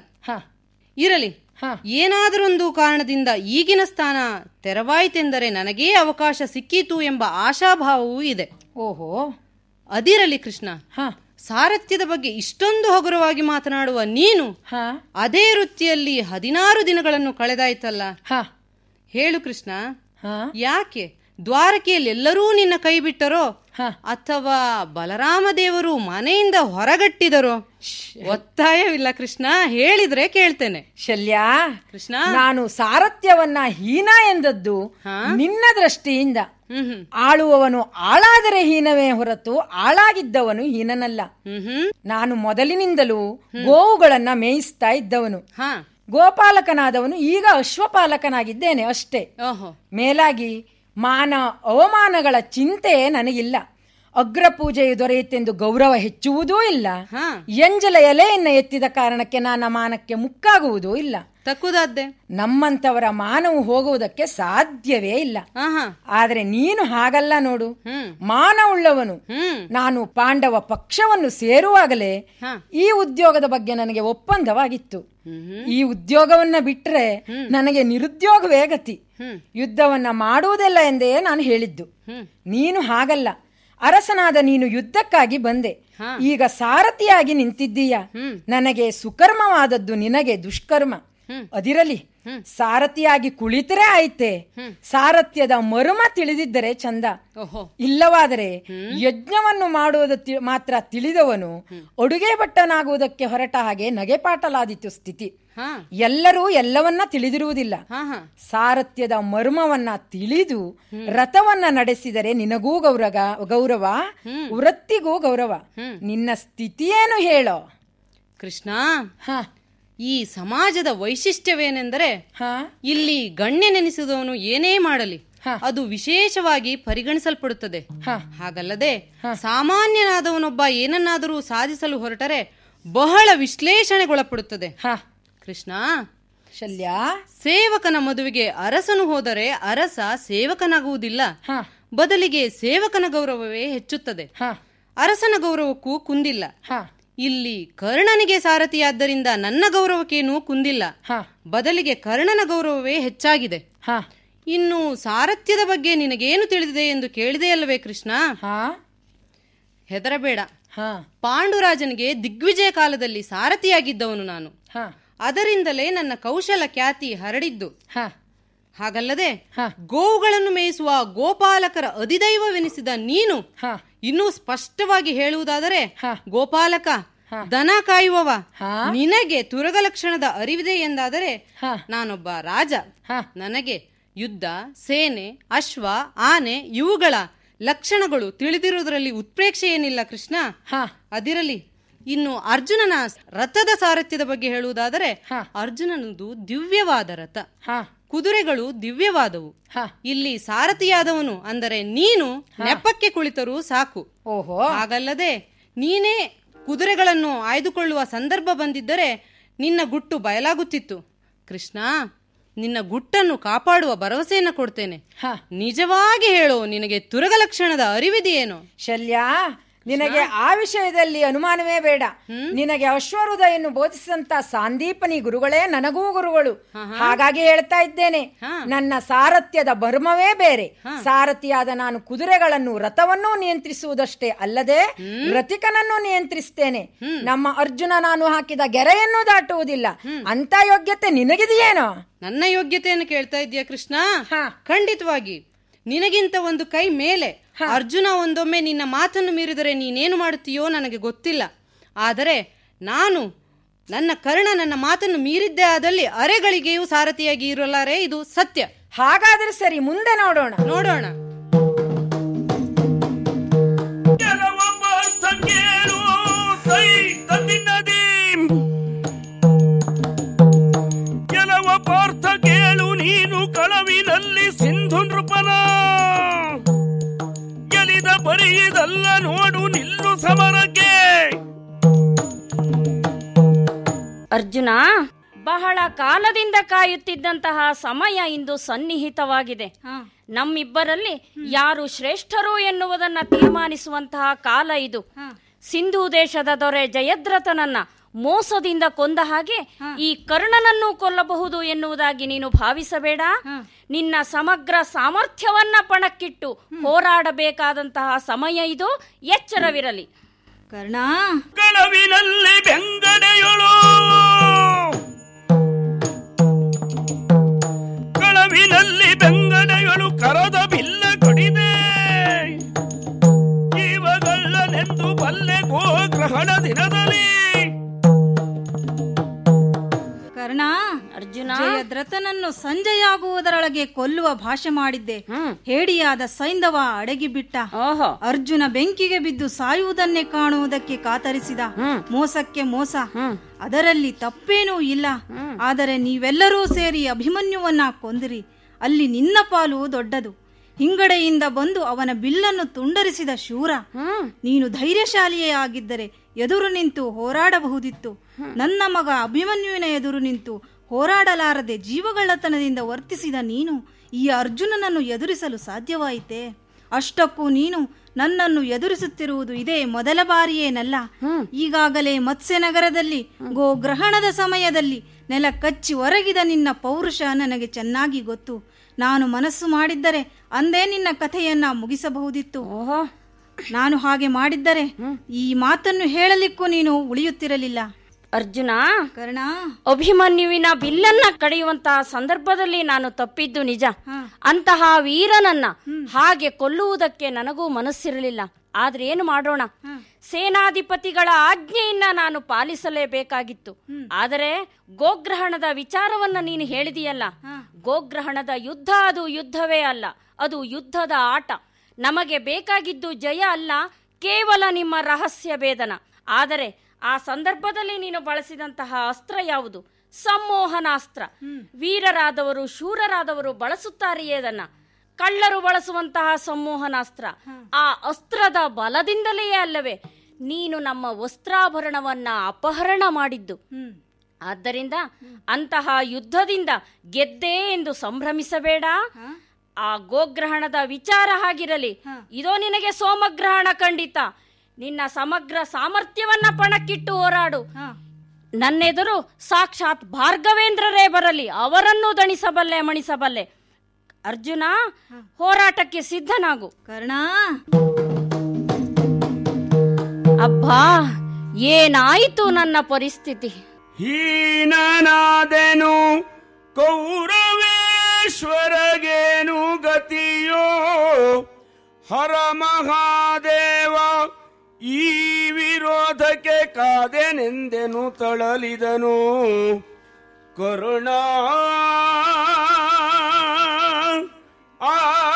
ಇರಲಿ ಏನಾದರೊಂದು ಕಾರಣದಿಂದ ಈಗಿನ ಸ್ಥಾನ ತೆರವಾಯಿತೆಂದರೆ ನನಗೇ ಅವಕಾಶ ಸಿಕ್ಕೀತು ಎಂಬ ಆಶಾಭಾವವೂ ಇದೆ ಓಹೋ ಅದಿರಲಿ ಕೃಷ್ಣ ಸಾರಥ್ಯದ ಬಗ್ಗೆ ಇಷ್ಟೊಂದು ಹಗುರವಾಗಿ ಮಾತನಾಡುವ ನೀನು ಅದೇ ವೃತ್ತಿಯಲ್ಲಿ ಹದಿನಾರು ದಿನಗಳನ್ನು ಕಳೆದಾಯ್ತಲ್ಲ ಹೇಳು ಕೃಷ್ಣ ಯಾಕೆ ದ್ವಾರಕೆಯಲ್ಲಿ ಎಲ್ಲರೂ ನಿನ್ನ ಕೈ ಬಿಟ್ಟರೋ ಅಥವಾ ಬಲರಾಮ ದೇವರು ಮನೆಯಿಂದ ಹೊರಗಟ್ಟಿದರೋ ಒತ್ತಾಯವಿಲ್ಲ ಕೃಷ್ಣ ಹೇಳಿದ್ರೆ ಕೇಳ್ತೇನೆ ಶಲ್ಯ ಕೃಷ್ಣ ನಾನು ಸಾರಥ್ಯವನ್ನ ಹೀನ ಎಂದದ್ದು ನಿನ್ನ ದೃಷ್ಟಿಯಿಂದ ಆಳುವವನು ಆಳಾದರೆ ಹೀನವೇ ಹೊರತು ಆಳಾಗಿದ್ದವನು ಹೀನನಲ್ಲ ನಾನು ಮೊದಲಿನಿಂದಲೂ ಗೋವುಗಳನ್ನ ಮೇಯಿಸ್ತಾ ಇದ್ದವನು ಗೋಪಾಲಕನಾದವನು ಈಗ ಅಶ್ವಪಾಲಕನಾಗಿದ್ದೇನೆ ಅಷ್ಟೇ ಮೇಲಾಗಿ ಮಾನ ಅವಮಾನಗಳ ಚಿಂತೆ ನನಗಿಲ್ಲ ಅಗ್ರ ಪೂಜೆಯು ದೊರೆಯುತ್ತೆಂದು ಗೌರವ ಹೆಚ್ಚುವುದೂ ಇಲ್ಲ ಎಂಜಲ ಎಲೆಯನ್ನ ಎತ್ತಿದ ಕಾರಣಕ್ಕೆ ನನ್ನ ಮಾನಕ್ಕೆ ಮುಕ್ಕಾಗುವುದೂ ಇಲ್ಲ ತಕ್ಕುದಾದ್ದೆ ನಮ್ಮಂತವರ ಮಾನವು ಹೋಗುವುದಕ್ಕೆ ಸಾಧ್ಯವೇ ಇಲ್ಲ ಆದ್ರೆ ನೀನು ಹಾಗಲ್ಲ ನೋಡು ಮಾನವುಳ್ಳವನು ನಾನು ಪಾಂಡವ ಪಕ್ಷವನ್ನು ಸೇರುವಾಗಲೇ ಈ ಉದ್ಯೋಗದ ಬಗ್ಗೆ ನನಗೆ ಒಪ್ಪಂದವಾಗಿತ್ತು ಈ ಉದ್ಯೋಗವನ್ನ ಬಿಟ್ರೆ ನನಗೆ ನಿರುದ್ಯೋಗವೇ ಗತಿ ಯುದ್ಧವನ್ನ ಮಾಡುವುದಿಲ್ಲ ಎಂದೇ ನಾನು ಹೇಳಿದ್ದು ನೀನು ಹಾಗಲ್ಲ ಅರಸನಾದ ನೀನು ಯುದ್ಧಕ್ಕಾಗಿ ಬಂದೆ ಈಗ ಸಾರಥಿಯಾಗಿ ನಿಂತಿದ್ದೀಯ ನನಗೆ ಸುಕರ್ಮವಾದದ್ದು ನಿನಗೆ ದುಷ್ಕರ್ಮ ಅದಿರಲಿ ಸಾರಥಿಯಾಗಿ ಕುಳಿತರೆ ಆಯ್ತೆ ಸಾರಥ್ಯದ ಮರ್ಮ ತಿಳಿದಿದ್ದರೆ ಚಂದ ಇಲ್ಲವಾದರೆ ಯಜ್ಞವನ್ನು ಮಾಡುವುದು ತಿ- ಮಾತ್ರ ತಿಳಿದವನು ಅಡುಗೆ ಭಟ್ಟನಾಗುವುದಕ್ಕೆ ಹೊರಟ ಹಾಗೆ ನಗೆಪಾಟಲಾದಿತ್ತು ಸ್ಥಿತಿ ಎಲ್ಲರೂ ಎಲ್ಲವನ್ನ ತಿಳಿದಿರುವುದಿಲ್ಲ ಸಾರಥ್ಯದ ಮರ್ಮವನ್ನ ತಿಳಿದು ರಥವನ್ನ ನಡೆಸಿದರೆ ನಿನಗೂ ಗೌರವ ಗೌರವ ವೃತ್ತಿಗೂ ಗೌರವ ನಿನ್ನ ಸ್ಥಿತಿಯೇನು ಹೇಳೋ ಕೃಷ್ಣ ಈ ಸಮಾಜದ ವೈಶಿಷ್ಟ್ಯವೇನೆಂದರೆ ಇಲ್ಲಿ ಗಣ್ಯನೆನಿಸಿದವನು ಏನೇ ಮಾಡಲಿ ಅದು ವಿಶೇಷವಾಗಿ ಪರಿಗಣಿಸಲ್ಪಡುತ್ತದೆ ಹಾಗಲ್ಲದೆ ಸಾಮಾನ್ಯನಾದವನೊಬ್ಬ ಏನನ್ನಾದರೂ ಸಾಧಿಸಲು ಹೊರಟರೆ ಬಹಳ ವಿಶ್ಲೇಷಣೆಗೊಳಪಡುತ್ತದೆ ಕೃಷ್ಣ ಶಲ್ಯ ಸೇವಕನ ಮದುವೆಗೆ ಅರಸನು ಹೋದರೆ ಅರಸ ಸೇವಕನಾಗುವುದಿಲ್ಲ ಬದಲಿಗೆ ಸೇವಕನ ಗೌರವವೇ ಹೆಚ್ಚುತ್ತದೆ ಅರಸನ ಗೌರವಕ್ಕೂ ಕುಂದಿಲ್ಲ ಇಲ್ಲಿ ಕರ್ಣನಿಗೆ ಸಾರಥಿಯಾದ್ದರಿಂದ ನನ್ನ ಗೌರವಕ್ಕೇನೂ ಕುಂದಿಲ್ಲ ಬದಲಿಗೆ ಕರ್ಣನ ಗೌರವವೇ ಹೆಚ್ಚಾಗಿದೆ ಇನ್ನು ಸಾರಥ್ಯದ ಬಗ್ಗೆ ನಿನಗೇನು ತಿಳಿದಿದೆ ಎಂದು ಕೇಳಿದೆಯಲ್ಲವೇ ಕೃಷ್ಣ ಹೆದರಬೇಡ ಪಾಂಡುರಾಜನಿಗೆ ದಿಗ್ವಿಜಯ ಕಾಲದಲ್ಲಿ ಸಾರಥಿಯಾಗಿದ್ದವನು ನಾನು ಅದರಿಂದಲೇ ನನ್ನ ಕೌಶಲ ಖ್ಯಾತಿ ಹರಡಿದ್ದು ಹಾಗಲ್ಲದೆ ಗೋವುಗಳನ್ನು ಮೇಯಿಸುವ ಗೋಪಾಲಕರ ಅಧಿದೈವವೆನಿಸಿದ ನೀನು ಇನ್ನೂ ಸ್ಪಷ್ಟವಾಗಿ ಹೇಳುವುದಾದರೆ ಗೋಪಾಲಕ ದನ ಕಾಯುವವ ನಿನಗೆ ತುರಗ ಲಕ್ಷಣದ ಅರಿವಿದೆ ಎಂದಾದರೆ ನಾನೊಬ್ಬ ರಾಜ ನನಗೆ ಯುದ್ಧ ಸೇನೆ ಅಶ್ವ ಆನೆ ಇವುಗಳ ಲಕ್ಷಣಗಳು ತಿಳಿದಿರುವುದರಲ್ಲಿ ಉತ್ಪ್ರೇಕ್ಷೆ ಏನಿಲ್ಲ ಕೃಷ್ಣ ಅದಿರಲಿ ಇನ್ನು ಅರ್ಜುನನ ರಥದ ಸಾರಥ್ಯದ ಬಗ್ಗೆ ಹೇಳುವುದಾದರೆ ಅರ್ಜುನನದು ದಿವ್ಯವಾದ ರಥ ಕುದುರೆಗಳು ದಿವ್ಯವಾದವು ಇಲ್ಲಿ ಸಾರಥಿಯಾದವನು ಅಂದರೆ ನೀನು ನೆಪಕ್ಕೆ ಕುಳಿತರೂ ಸಾಕು ಓಹೋ ಹಾಗಲ್ಲದೆ ನೀನೇ ಕುದುರೆಗಳನ್ನು ಆಯ್ದುಕೊಳ್ಳುವ ಸಂದರ್ಭ ಬಂದಿದ್ದರೆ ನಿನ್ನ ಗುಟ್ಟು ಬಯಲಾಗುತ್ತಿತ್ತು ಕೃಷ್ಣ ನಿನ್ನ ಗುಟ್ಟನ್ನು ಕಾಪಾಡುವ ಭರವಸೆಯನ್ನು ಕೊಡ್ತೇನೆ ನಿಜವಾಗಿ ಹೇಳು ನಿನಗೆ ತುರಗ ಲಕ್ಷಣದ ಅರಿವಿದೆಯೇನು ಶಲ್ಯ ನಿನಗೆ ಆ ವಿಷಯದಲ್ಲಿ ಅನುಮಾನವೇ ಬೇಡ ನಿನಗೆ ಅಶ್ವರುದಯನ್ನು ಬೋಧಿಸಿದಂತ ಸಾಂದೀಪನಿ ಗುರುಗಳೇ ನನಗೂ ಗುರುಗಳು ಹಾಗಾಗಿ ಹೇಳ್ತಾ ಇದ್ದೇನೆ ನನ್ನ ಸಾರಥ್ಯದ ಬರ್ಮವೇ ಬೇರೆ ಸಾರಥಿಯಾದ ನಾನು ಕುದುರೆಗಳನ್ನು ರಥವನ್ನೂ ನಿಯಂತ್ರಿಸುವುದಷ್ಟೇ ಅಲ್ಲದೆ ರಥಿಕನನ್ನು ನಿಯಂತ್ರಿಸ್ತೇನೆ ನಮ್ಮ ಅರ್ಜುನ ನಾನು ಹಾಕಿದ ಗೆರೆಯನ್ನು ದಾಟುವುದಿಲ್ಲ ಅಂತ ಯೋಗ್ಯತೆ ನಿನಗಿದೆಯೇನೋ ನನ್ನ ಯೋಗ್ಯತೆಯನ್ನು ಕೇಳ್ತಾ ಇದೆಯಾ ಕೃಷ್ಣ ಖಂಡಿತವಾಗಿ ನಿನಗಿಂತ ಒಂದು ಕೈ ಮೇಲೆ ಅರ್ಜುನ ಒಂದೊಮ್ಮೆ ನಿನ್ನ ಮಾತನ್ನು ಮೀರಿದರೆ ನೀನೇನು ಮಾಡುತ್ತೀಯೋ ನನಗೆ ಗೊತ್ತಿಲ್ಲ ಆದರೆ ನಾನು ನನ್ನ ಕರ್ಣ ನನ್ನ ಮಾತನ್ನು ಮೀರಿದ್ದೇ ಆದಲ್ಲಿ ಅರೆಗಳಿಗೆಯೂ ಸಾರಥಿಯಾಗಿ ಇರಲಾರೆ ಇದು ಸತ್ಯ ಹಾಗಾದ್ರೆ ಸರಿ ಮುಂದೆ ನೋಡೋಣ ನೋಡೋಣ ಕೇಳು ಕೈ ತನ್ನಿನದಿ ಕೆಲವ ಪಾರ್ಥ ಕೇಳು ನೀನು ಕಳವಿನಲ್ಲಿ ಸಿಂಧು ನೃಪನ ಗೆಲಿದ ಬರೆಯದಲ್ಲ ನೋಡು ನಿಲ್ಲು ಸಮರಕ್ಕೆ ಅರ್ಜುನ ಬಹಳ ಕಾಲದಿಂದ ಕಾಯುತ್ತಿದ್ದಂತಹ ಸಮಯ ಇಂದು ಸನ್ನಿಹಿತವಾಗಿದೆ ನಮ್ಮಿಬ್ಬರಲ್ಲಿ ಯಾರು ಶ್ರೇಷ್ಠರು ಎನ್ನುವುದನ್ನ ತೀರ್ಮಾನಿಸುವಂತಹ ಕಾಲ ಇದು ಸಿಂಧೂ ದೇಶದ ದೊರೆ ಜಯದ್ರಥನನ್ನ ಮೋಸದಿಂದ ಕೊಂದ ಹಾಗೆ ಈ ಕರ್ಣನನ್ನು ಕೊಲ್ಲಬಹುದು ಎನ್ನುವುದಾಗಿ ನೀನು ಭಾವಿಸಬೇಡ ನಿನ್ನ ಸಮಗ್ರ ಸಾಮರ್ಥ್ಯವನ್ನ ಪಣಕ್ಕಿಟ್ಟು ಹೋರಾಡಬೇಕಾದಂತಹ ಸಮಯ ಇದು ಎಚ್ಚರವಿರಲಿ ಕರ್ಣ ಕಳವಿನಲ್ಲಿ ಬೆಂಗಡೆಯೊಳು ಕಳವಿನಲ್ಲಿ ಬೆಂಗಡೆಯೊಳು ಕರದ ಬಿಲ್ಲ ಕೊಡಿದೆ ಜೀವಗಳ್ಳನೆಂದು ಬಲ್ಲೆ ಗೋಗ್ರಹಣ ದಿನದಲ್ಲಿ ಕರ್ಣ ಅರ್ಜುನ ಜಯದ್ರಥನನ್ನು ಸಂಜೆಯಾಗುವುದರೊಳಗೆ ಕೊಲ್ಲುವ ಭಾಷೆ ಮಾಡಿದ್ದೆ ಹೇಡಿಯಾದ ಸೈಂಧವ ಅಡಗಿ ಬಿಟ್ಟ ಅರ್ಜುನ ಬೆಂಕಿಗೆ ಬಿದ್ದು ಸಾಯುವುದನ್ನೇ ಕಾಣುವುದಕ್ಕೆ ಕಾತರಿಸಿದ ಮೋಸಕ್ಕೆ ಮೋಸ ಅದರಲ್ಲಿ ತಪ್ಪೇನೂ ಇಲ್ಲ ಆದರೆ ನೀವೆಲ್ಲರೂ ಸೇರಿ ಅಭಿಮನ್ಯುವನ್ನ ಕೊಂದಿರಿ ಅಲ್ಲಿ ನಿನ್ನ ಪಾಲು ದೊಡ್ಡದು ಹಿಂಗಡೆಯಿಂದ ಬಂದು ಅವನ ಬಿಲ್ಲನ್ನು ತುಂಡರಿಸಿದ ಶೂರ ನೀನು ಧೈರ್ಯಶಾಲಿಯೇ ಆಗಿದ್ದರೆ ಎದುರು ನಿಂತು ಹೋರಾಡಬಹುದಿತ್ತು ನನ್ನ ಮಗ ಅಭಿಮನ್ಯುವಿನ ಎದುರು ನಿಂತು ಹೋರಾಡಲಾರದೆ ಜೀವಗಳ್ಳತನದಿಂದ ವರ್ತಿಸಿದ ನೀನು ಈ ಅರ್ಜುನನನ್ನು ಎದುರಿಸಲು ಸಾಧ್ಯವಾಯಿತೆ ಅಷ್ಟಕ್ಕೂ ನೀನು ನನ್ನನ್ನು ಎದುರಿಸುತ್ತಿರುವುದು ಇದೇ ಮೊದಲ ಬಾರಿಯೇನಲ್ಲ ಈಗಾಗಲೇ ಮತ್ಸ್ಯನಗರದಲ್ಲಿ ಗೋಗ್ರಹಣದ ಸಮಯದಲ್ಲಿ ನೆಲ ಕಚ್ಚಿ ಒರಗಿದ ನಿನ್ನ ಪೌರುಷ ನನಗೆ ಚೆನ್ನಾಗಿ ಗೊತ್ತು ನಾನು ಮನಸ್ಸು ಮಾಡಿದ್ದರೆ ಅಂದೇ ನಿನ್ನ ಕಥೆಯನ್ನ ಮುಗಿಸಬಹುದಿತ್ತು ನಾನು ಹಾಗೆ ಮಾಡಿದ್ದರೆ ಈ ಮಾತನ್ನು ಹೇಳಲಿಕ್ಕೂ ನೀನು ಉಳಿಯುತ್ತಿರಲಿಲ್ಲ ಅರ್ಜುನ ಕರ್ಣ ಅಭಿಮನ್ಯುವಿನ ಬಿಲ್ಲನ್ನ ಕಡಿಯುವಂತಹ ಸಂದರ್ಭದಲ್ಲಿ ನಾನು ತಪ್ಪಿದ್ದು ನಿಜ ಅಂತಹ ವೀರನನ್ನ ಹಾಗೆ ಕೊಲ್ಲುವುದಕ್ಕೆ ನನಗೂ ಮನಸ್ಸಿರಲಿಲ್ಲ ಆದ್ರೆ ಏನು ಮಾಡೋಣ ಸೇನಾಧಿಪತಿಗಳ ಆಜ್ಞೆಯನ್ನ ನಾನು ಪಾಲಿಸಲೇಬೇಕಾಗಿತ್ತು ಆದರೆ ಗೋಗ್ರಹಣದ ವಿಚಾರವನ್ನ ನೀನು ಹೇಳಿದೆಯಲ್ಲ ಗೋಗ್ರಹಣದ ಯುದ್ಧ ಅದು ಯುದ್ಧವೇ ಅಲ್ಲ ಅದು ಯುದ್ಧದ ಆಟ ನಮಗೆ ಬೇಕಾಗಿದ್ದು ಜಯ ಅಲ್ಲ ಕೇವಲ ನಿಮ್ಮ ರಹಸ್ಯ ಭೇದನ ಆದರೆ ಆ ಸಂದರ್ಭದಲ್ಲಿ ನೀನು ಬಳಸಿದಂತಹ ಅಸ್ತ್ರ ಯಾವುದು ಸಂಮೋಹನಾಸ್ತ್ರ ವೀರರಾದವರು ಶೂರರಾದವರು ಬಳಸುತ್ತಾರೆಯೇ ಅದನ್ನ ಕಳ್ಳರು ಬಳಸುವಂತಹ ಸಂಮೋಹನಾಸ್ತ್ರ ಆ ಅಸ್ತ್ರದ ಬಲದಿಂದಲೇ ಅಲ್ಲವೇ ನೀನು ನಮ್ಮ ವಸ್ತ್ರಾಭರಣವನ್ನ ಅಪಹರಣ ಮಾಡಿದ್ದು ಆದ್ದರಿಂದ ಅಂತಹ ಯುದ್ಧದಿಂದ ಗೆದ್ದೆ ಎಂದು ಸಂಭ್ರಮಿಸಬೇಡ ಆ ಗೋಗ್ರಹಣದ ವಿಚಾರ ಹಾಗಿರಲಿ ಇದೋ ನಿನಗೆ ಸೋಮಗ್ರಹಣ ಖಂಡಿತ ನಿನ್ನ ಸಮಗ್ರ ಸಾಮರ್ಥ್ಯವನ್ನ ಪಣಕ್ಕಿಟ್ಟು ಹೋರಾಡು ನನ್ನೆದುರು ಸಾಕ್ಷಾತ್ ಭಾರ್ಗವೇಂದ್ರರೇ ಬರಲಿ ಅವರನ್ನು ದಣಿಸಬಲ್ಲೆ ಮಣಿಸಬಲ್ಲೆ ಅರ್ಜುನ ಹೋರಾಟಕ್ಕೆ ಸಿದ್ಧನಾಗು ಕರ್ಣ ಅಬ್ಬಾ ಏನಾಯಿತು ನನ್ನ ಪರಿಸ್ಥಿತಿ ಹೀನನಾದೆನು ಕೌರವೇಶ್ವರಗೇನು ಗತಿಯೋ ಹರ ಮಹಾದೇವ ಈ ವಿರೋಧಕ್ಕೆ ಕಾದೆನೆಂದೆನು ತಳಲಿದನು ಕರುಣ ಆ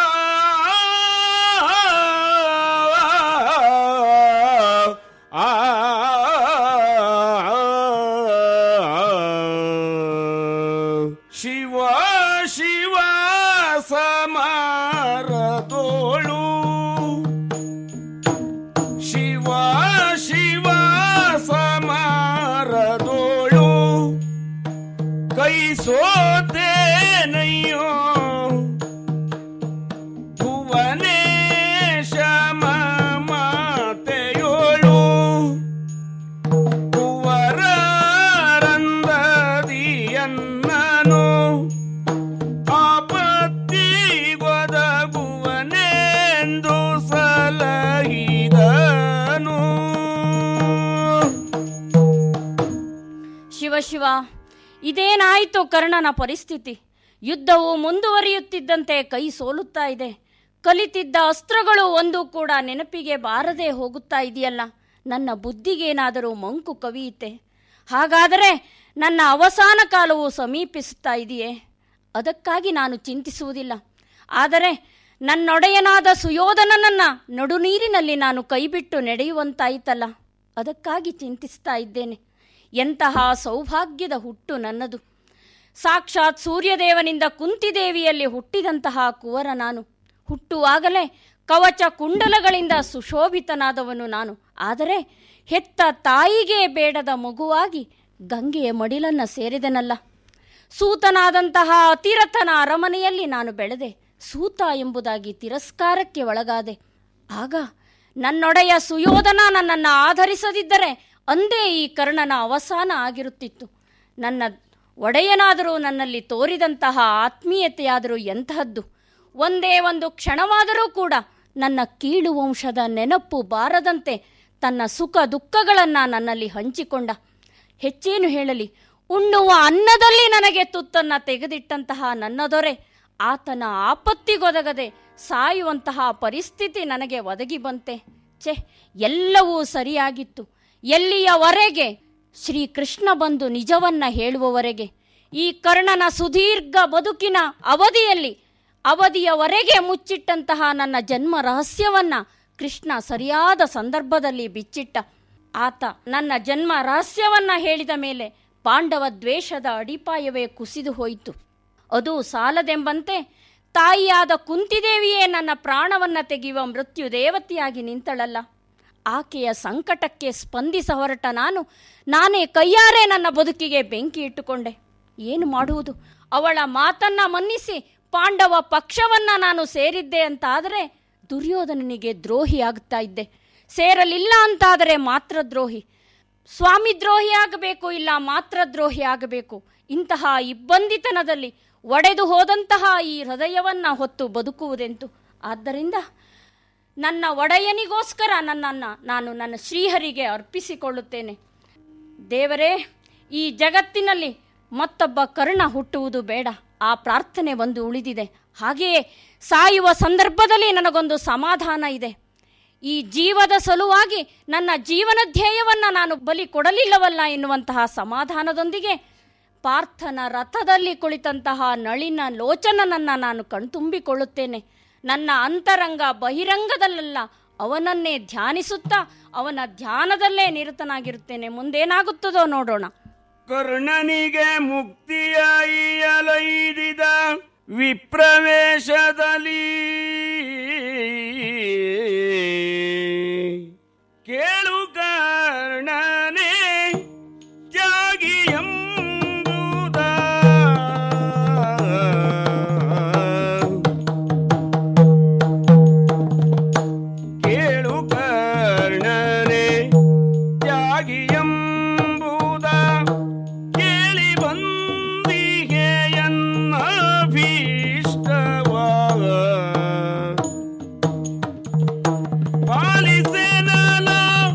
ಆ ಶಿವ ಶಿವ ಸಮಾರತೋಳು ಶಿವ ಶಿವ ಸಮಾರದೋಳು ಕೈ ಸೋತೇನಯ್ಯೋ ಭುವನೇಶ ಮಾತೆಯೋಳು ಕುವರರಂದದಿಯನ್ನನು ಆಪತ್ತಿಗೊದಗುವನೆಂದು ಸಲಹಿದನು ಶಿವ ಶಿವ ಇದೇನಾಯಿತು ಕರ್ಣನ ಪರಿಸ್ಥಿತಿ ಯುದ್ಧವು ಮುಂದುವರಿಯುತ್ತಿದ್ದಂತೆ ಕೈ ಸೋಲುತ್ತಾ ಇದೆ ಕಲಿತಿದ್ದ ಅಸ್ತ್ರಗಳು ಒಂದು ಕೂಡ ನೆನಪಿಗೆ ಬಾರದೆ ಹೋಗುತ್ತಾ ಇದೆಯಲ್ಲ ನನ್ನ ಬುದ್ಧಿಗೇನಾದರೂ ಮಂಕು ಕವಿಯುತ್ತೆ ಹಾಗಾದರೆ ನನ್ನ ಅವಸಾನ ಕಾಲವು ಸಮೀಪಿಸುತ್ತಾ ಇದೆಯೇ ಅದಕ್ಕಾಗಿ ನಾನು ಚಿಂತಿಸುವುದಿಲ್ಲ ಆದರೆ ನನ್ನೊಡೆಯನಾದ ಸುಯೋಧನನನ್ನ ನಡುನೀರಿನಲ್ಲಿ ನಾನು ಕೈಬಿಟ್ಟು ನಡೆಯುವಂತಾಯಿತಲ್ಲ ಅದಕ್ಕಾಗಿ ಚಿಂತಿಸ್ತಾ ಇದ್ದೇನೆ ಎಂತಹ ಸೌಭಾಗ್ಯದ ಹುಟ್ಟು ನನ್ನದು ಸಾಕ್ಷಾತ್ ಸೂರ್ಯದೇವನಿಂದ ಕುಂತಿದೇವಿಯಲ್ಲಿ ಹುಟ್ಟಿದಂತಹ ಕುವರ ನಾನು ಹುಟ್ಟುವಾಗಲೇ ಕವಚ ಕುಂಡಲಗಳಿಂದ ಸುಶೋಭಿತನಾದವನು ನಾನು ಆದರೆ ಹೆತ್ತ ತಾಯಿಗೆ ಬೇಡದ ಮಗುವಾಗಿ ಗಂಗೆಯ ಮಡಿಲನ್ನ ಸೇರಿದನಲ್ಲ ಸೂತನಾದಂತಹ ಅತಿರಥನ ಅರಮನೆಯಲ್ಲಿ ನಾನು ಬೆಳೆದೆ ಸೂತ ಎಂಬುದಾಗಿ ತಿರಸ್ಕಾರಕ್ಕೆ ಒಳಗಾದೆ ಆಗ ನನ್ನೊಡೆಯ ಸುಯೋಧನ ನನ್ನನ್ನು ಆಧರಿಸದಿದ್ದರೆ ಅಂದೇ ಈ ಕರ್ಣನ ಅವಸಾನ ಆಗಿರುತ್ತಿತ್ತು ನನ್ನ ಒಡೆಯನಾದರೂ ನನ್ನಲ್ಲಿ ತೋರಿದಂತಹ ಆತ್ಮೀಯತೆಯಾದರೂ ಎಂತಹದ್ದು ಒಂದೇ ಒಂದು ಕ್ಷಣವಾದರೂ ಕೂಡ ನನ್ನ ಕೀಳು ವಂಶದ ನೆನಪು ಬಾರದಂತೆ ತನ್ನ ಸುಖ ದುಃಖಗಳನ್ನು ನನ್ನಲ್ಲಿ ಹಂಚಿಕೊಂಡ ಹೆಚ್ಚೇನು ಹೇಳಲಿ ಉಣ್ಣುವ ಅನ್ನದಲ್ಲಿ ನನಗೆ ತುತ್ತನ್ನ ತೆಗೆದಿಟ್ಟಂತಹ ನನ್ನ ದೊರೆ ಆತನ ಆಪತ್ತಿಗೊದಗದೆ ಸಾಯುವಂತಹ ಪರಿಸ್ಥಿತಿ ನನಗೆ ಒದಗಿ ಬಂತೆ ಛೆ ಎಲ್ಲವೂ ಸರಿಯಾಗಿತ್ತು ಎಲ್ಲಿಯವರೆಗೆ ಶ್ರೀಕೃಷ್ಣ ಬಂದು ನಿಜವನ್ನ ಹೇಳುವವರೆಗೆ ಈ ಕರ್ಣನ ಸುದೀರ್ಘ ಬದುಕಿನ ಅವಧಿಯಲ್ಲಿ ಅವಧಿಯವರೆಗೆ ಮುಚ್ಚಿಟ್ಟಂತಹ ನನ್ನ ಜನ್ಮ ರಹಸ್ಯವನ್ನ ಕೃಷ್ಣ ಸರಿಯಾದ ಸಂದರ್ಭದಲ್ಲಿ ಬಿಚ್ಚಿಟ್ಟ ಆತ ನನ್ನ ಜನ್ಮ ರಹಸ್ಯವನ್ನ ಹೇಳಿದ ಮೇಲೆ ಪಾಂಡವ ದ್ವೇಷದ ಅಡಿಪಾಯವೇ ಕುಸಿದು ಹೋಯಿತು ಅದು ಸಾಲದೆಂಬಂತೆ ತಾಯಿಯಾದ ಕುಂತಿದೇವಿಯೇ ನನ್ನ ಪ್ರಾಣವನ್ನ ತೆಗೆಯುವ ಮೃತ್ಯು ದೇವತೆಯಾಗಿ ನಿಂತಳಲ್ಲ ಆಕೆಯ ಸಂಕಟಕ್ಕೆ ಸ್ಪಂದಿಸ ಹೊರಟ ನಾನು ನಾನೇ ಕೈಯಾರೆ ನನ್ನ ಬದುಕಿಗೆ ಬೆಂಕಿ ಇಟ್ಟುಕೊಂಡೆ ಏನು ಮಾಡುವುದು ಅವಳ ಮಾತನ್ನ ಮನ್ನಿಸಿ ಪಾಂಡವ ಪಕ್ಷವನ್ನ ನಾನು ಸೇರಿದ್ದೆ ಅಂತಾದರೆ ದುರ್ಯೋಧನನಿಗೆ ದ್ರೋಹಿ ಆಗ್ತಾ ಇದ್ದೆ ಸೇರಲಿಲ್ಲ ಅಂತಾದರೆ ಮಾತ್ರ ದ್ರೋಹಿ ಸ್ವಾಮಿ ದ್ರೋಹಿ ಆಗಬೇಕು ಇಲ್ಲ ಮಾತ್ರ ದ್ರೋಹಿ ಆಗಬೇಕು ಇಂತಹ ಇಬ್ಬಂದಿತನದಲ್ಲಿ ಒಡೆದು ಹೋದಂತಹ ಈ ಹೃದಯವನ್ನ ಹೊತ್ತು ಬದುಕುವುದೆಂತು ಆದ್ದರಿಂದ ನನ್ನ ಒಡೆಯನಿಗೋಸ್ಕರ ನನ್ನನ್ನು ನಾನು ನನ್ನ ಶ್ರೀಹರಿಗೆ ಅರ್ಪಿಸಿಕೊಳ್ಳುತ್ತೇನೆ ದೇವರೇ ಈ ಜಗತ್ತಿನಲ್ಲಿ ಮತ್ತೊಬ್ಬ ಕರ್ಣ ಹುಟ್ಟುವುದು ಬೇಡ ಆ ಪ್ರಾರ್ಥನೆ ಒಂದು ಉಳಿದಿದೆ ಹಾಗೆಯೇ ಸಾಯುವ ಸಂದರ್ಭದಲ್ಲಿ ನನಗೊಂದು ಸಮಾಧಾನ ಇದೆ ಈ ಜೀವದ ಸಲುವಾಗಿ ನನ್ನ ಜೀವನ ಧ್ಯೇಯವನ್ನ ನಾನು ಬಲಿ ಕೊಡಲಿಲ್ಲವಲ್ಲ ಎನ್ನುವಂತಹ ಸಮಾಧಾನದೊಂದಿಗೆ ಪಾರ್ಥನ ರಥದಲ್ಲಿ ಕುಳಿತಂತಹ ನಳಿನ ಲೋಚನನನ್ನ ನಾನು ಕಣ್ತುಂಬಿಕೊಳ್ಳುತ್ತೇನೆ ನನ್ನ ಅಂತರಂಗ ಬಹಿರಂಗದಲ್ಲೆಲ್ಲ ಅವನನ್ನೇ ಧ್ಯಾನಿಸುತ್ತಾ ಅವನ ಧ್ಯಾನದಲ್ಲೇ ನಿರತನಾಗಿರುತ್ತೇನೆ ಮುಂದೇನಾಗುತ್ತದೋ ನೋಡೋಣ ಕರ್ಣನಿಗೆ ಮುಕ್ತಿಯಾಯಿಯಲೈದಿದ ವಿಪ್ರವೇಶದಲ್ಲಿ ಕೇಳು ಕರ್ಣನೇ ತ್ಯಾಗಿ ಎಂಬುದ ಕೇಳು ಕರ್ಣನೇ ತ್ಯಾಗಿ ಎಂಬುದ ಕೇಳಿ ಬಂದಿಗೆ ಎನ್ನ ಭೀಷ್ಟವ ಪಾಲಿಸೇನಲ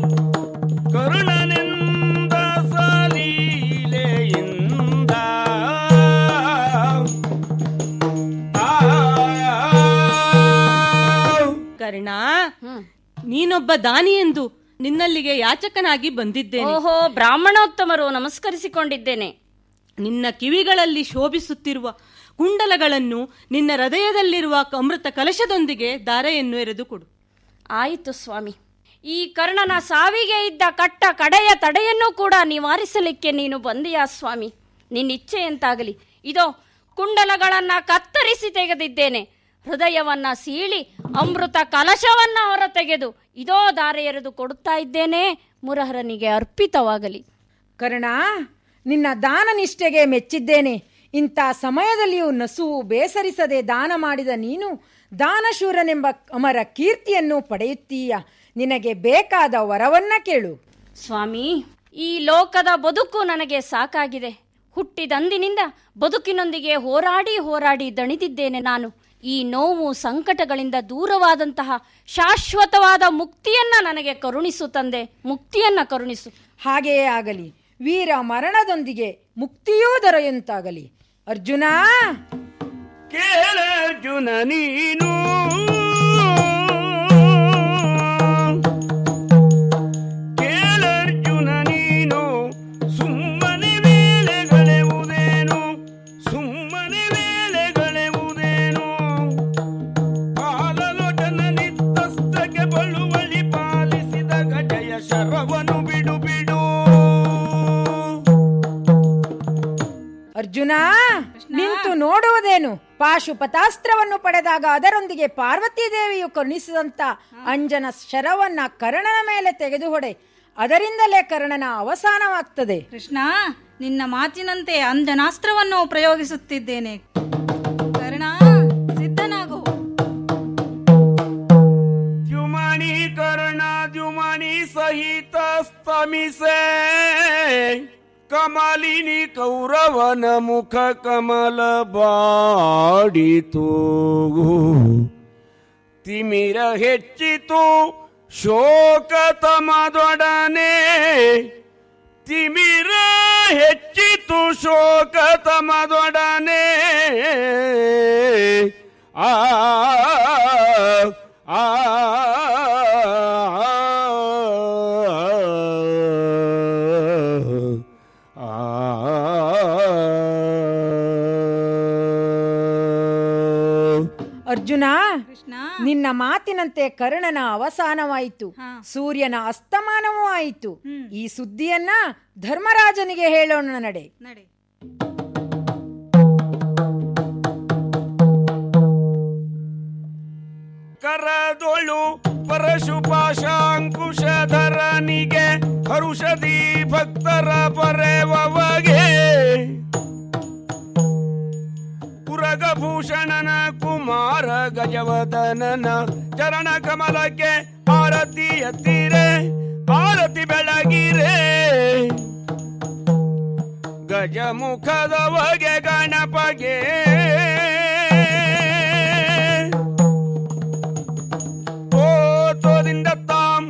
ಕರುಣನೆಂದ ಸಲೀಲೆಯಿಂದ ಕರ್ಣ ನೀನೊಬ್ಬ ದಾನಿ ಎಂದು ನಿನ್ನಲ್ಲಿಗೆ ಯಾಚಕನಾಗಿ ಬಂದಿದ್ದೇನೆ ಓಹೋ ಬ್ರಾಹ್ಮಣೋತ್ತಮರು ನಮಸ್ಕರಿಸಿಕೊಂಡಿದ್ದೇನೆ ನಿನ್ನ ಕಿವಿಗಳಲ್ಲಿ ಶೋಭಿಸುತ್ತಿರುವ ಕುಂಡಲಗಳನ್ನು ನಿನ್ನ ಹೃದಯದಲ್ಲಿರುವ ಅಮೃತ ಕಲಶದೊಂದಿಗೆ ದಾರೆಯನ್ನು ಎರೆದು ಕೊಡು ಆಯಿತು ಸ್ವಾಮಿ ಈ ಕರ್ಣನ ಸಾವಿಗೆ ಇದ್ದ ಕಟ್ಟ ಕಡೆಯ ತಡೆಯನ್ನು ಕೂಡ ನಿವಾರಿಸಲಿಕ್ಕೆ ನೀನು ಬಂದೆಯಾ ಸ್ವಾಮಿ ನಿನ್ನಿಚ್ಛೆಯಂತಾಗಲಿ ಇದೋ ಕುಂಡಲಗಳನ್ನ ಕತ್ತರಿಸಿ ತೆಗೆದಿದ್ದೇನೆ ಹೃದಯವನ್ನ ಸೀಳಿ ಅಮೃತ ಕಲಶವನ್ನ ಹೊರ ತೆಗೆದು ಇದೋ ದಾರೆ ಎರೆದು ಕೊಡುತ್ತಾ ಇದ್ದೇನೆ ಮುರಹರನಿಗೆ ಅರ್ಪಿತವಾಗಲಿ ಕರ್ಣ ನಿನ್ನ ದಾನ ನಿಷ್ಠೆಗೆ ಮೆಚ್ಚಿದ್ದೇನೆ ಇಂಥ ಸಮಯದಲ್ಲಿಯೂ ನಸುವು ಬೇಸರಿಸದೆ ದಾನ ಮಾಡಿದ ನೀನು ದಾನಶೂರನೆಂಬ ಅಮರ ಕೀರ್ತಿಯನ್ನು ಪಡೆಯುತ್ತೀಯ ನಿನಗೆ ಬೇಕಾದ ವರವನ್ನ ಕೇಳು ಸ್ವಾಮಿ ಈ ಲೋಕದ ಬದುಕು ನನಗೆ ಸಾಕಾಗಿದೆ ಹುಟ್ಟಿದಂದಿನಿಂದ ಬದುಕಿನೊಂದಿಗೆ ಹೋರಾಡಿ ಹೋರಾಡಿ ದಣಿದಿದ್ದೇನೆ ನಾನು ಈ ನೋವು ಸಂಕಟಗಳಿಂದ ದೂರವಾದಂತಹ ಶಾಶ್ವತವಾದ ಮುಕ್ತಿಯನ್ನ ನನಗೆ ಕರುಣಿಸು ತಂದೆ ಮುಕ್ತಿಯನ್ನ ಕರುಣಿಸು ಹಾಗೆಯೇ ಆಗಲಿ ವೀರ ಮರಣದೊಂದಿಗೆ ಮುಕ್ತಿಯೂ ದೊರೆಯುವಂತಾಗಲಿ ಅರ್ಜುನ ಕೇಳರ್ಜುನ ನೀನು ಕೇಳರ್ಜುನ ನೀನು ಸುಮ್ಮ ಅರ್ಜುನ ನಿಂತು ನೋಡುವುದೇನು ಪಾಶುಪತಾಸ್ತ್ರವನ್ನು ಪಡೆದಾಗ ಅದರೊಂದಿಗೆ ಪಾರ್ವತೀ ದೇವಿಯು ಕರುಣಿಸಿದಂತ ಅಂಜನ ಶರವನ್ನ ಕರ್ಣನ ಮೇಲೆ ತೆಗೆದು ಹೊಡೆ ಅದರಿಂದಲೇ ಕರ್ಣನ ಅವಸಾನವಾಗ್ತದೆ ಕೃಷ್ಣ ನಿನ್ನ ಮಾತಿನಂತೆ ಅಂಜನಾಸ್ತ್ರವನ್ನು ಪ್ರಯೋಗಿಸುತ್ತಿದ್ದೇನೆ ಕರ್ಣ ಸಿದ್ಧನಾಗು द्युमणि कर्णा द्युमणि सहित स्तमिसे कमलिनी कौरवन मुख कमल ಬಾಡಿತು ತಿಮಿರ ಹೆಚ್ಚಿತು ಶೋಕ ತಮದೊಡನೆ ತಿಮಿರ ಹೆಚ್ಚಿತು ಶೋಕ ತಮದೊಡನೆ ಆ ಆ ಅರ್ಜುನ ನಿನ್ನ ಮಾತಿನಂತೆ ಕರ್ಣನ ಅವಸಾನವಾಯಿತು ಸೂರ್ಯನ ಅಸ್ತಮಾನವೂ ಆಯಿತು ಈ ಸುದ್ದಿಯನ್ನ ಧರ್ಮರಾಜನಿಗೆ ಹೇಳೋಣ ನಡೆ ನಡೆ ಕರದೊಳು ಪರಶುಪಾಶಾಂಕುಶಧರನಿಗೆ ಹರುಷದಿ ಭಕ್ತರ ಪರೆವಗೆ ಪುರಗಭೂಷಣನ ಕುಮಾರ ಗಜವದನನ ಚರಣ ಕಮಲಕ್ಕೆ ಆರತಿ ಎತ್ತಿರೆ ಆರತಿ ಬೆಳಗಿರೆ ಗಜಮುಖದವಗೆ ಗಣಪಗೆ ತೋದಿಂದ ತಾಂ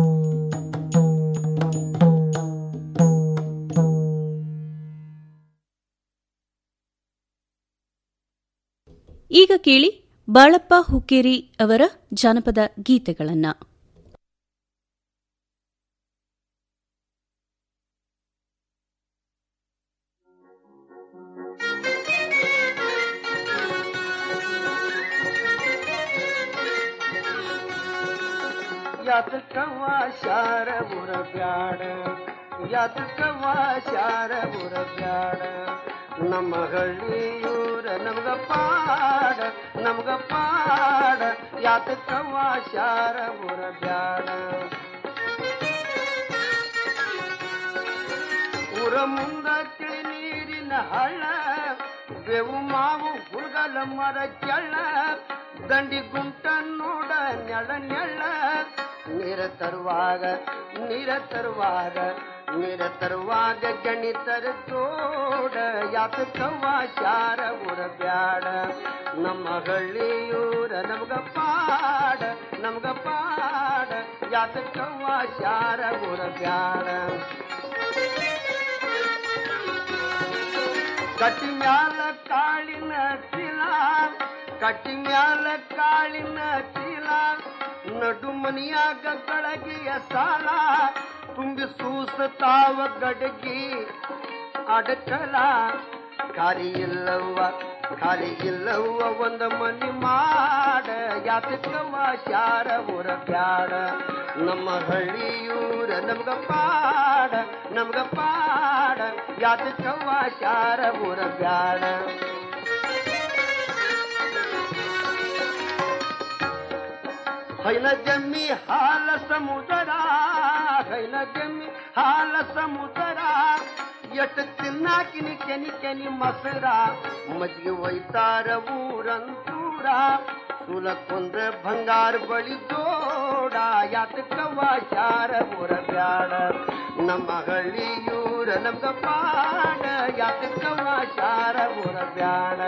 ಈಗ ಕೇಳಿ ಬಾಳಪ್ಪ ಹುಕ್ಕೇರಿ ಅವರ ಜಾನಪದ ಗೀತೆಗಳನ್ನ ಯಾತಕವ ಶಾರ ಬುರ ಬ್ಯಾಡ ಯಾತಕವ ಶಾರ ಬುರ ಬ್ಯಾಡ ನಮ್ಮ ಹಳ್ಳಿಯೂರ ನಮ್ಗ ಪಾಡ ನಮ್ಗ ಪಾಡ ಯಾತಕವ ಶಾರ ಬುರ ಬ್ಯಾಡ ಊರ ಮುಂದ ತಿಳಿ ನೀರಿನ ಹಳ್ಳ ಬೇವು ಮಾವು ಹುಡುಗಲ ಮರ ಕೆಳ್ಳ ದಂಡಿ ಗುಂಟ ನೋಡ ನೆಳ ನೆಳ್ಳ ನೀರ ತರುವಾಗ ನೀರ ತರುವಾಗ ನೀರ ತರುವಾಗ ಗಣಿತರ ತೋಡ ಯಾತಕವ್ವ ಶಾರ ಊರ ಬ್ಯಾಡ ನಮ್ಮ ಹಳ್ಳಿಯೂರ ನಮ್ಗ ಪಾಡ ನಮ್ಗ ಪಾಡ ಯಾತಕವ್ವ ಶಾರ ಊರ ಬ್ಯಾಡ ಕಟ್ಟಿ ಮ್ಯಾಲ ಕಾಳಿನ ಚೀಲ ಕಟ್ಟಿ ಮ್ಯಾಲ ಕಾಳಿನ ಚೀಲ ನಡು ಮನಿಯಾಗ ಗಳಗಿಯ ಸಾಲ ತುಂಬಿ ಸೂಸತಾವ ಗಡಗಿ ಅಡಕಲ ಖಾಲಿ ಇಲ್ಲವ್ವ ಖಾಲಿ ಇಲ್ಲವ್ವ ಒಂದ ಮನಿ ಮಾಡ ಯಾತಕವ್ವ ಶಾರ ಊರ ಬ್ಯಾಡ ನಮ್ಮ ಹಳ್ಳಿಯೂರ ನಮ್ಗ ಪಾಡ ನಮ್ಗ ಪಾಡ ಯಾತಕವ್ವ ಶಾರ ಊರ ಬ್ಯಾಡ ಹೈನ ಜಮ್ಮಿ ಹಾಲ ಸಮುದರ ಹೈನ ಜಮ್ಮಿ ಹಾಲ ಸಮುದರ ಎಟ್ಟು ತಿನ್ನಾಕಿನಿ ಕೆನಿ ಕೆನಿ ಮಸರ ಮಜ್ಜಿಗೆ ಒಯ್ತಾರ ಊರಂತೂರ ಸುಲಕ್ಕೊಂದ್ರ ಬಂಗಾರ ಬಳಿ ಜೋಡ ಯಾತಕವ್ವ ಶಾರ ಊರ ಬ್ಯಾಡ ನಮ್ಮ ಹಳ್ಳಿಯೂರ ನಮ್ಗ ಪಾಡ ಯಾತಕವ್ವ ಶಾರ ಊರ ಬ್ಯಾಡ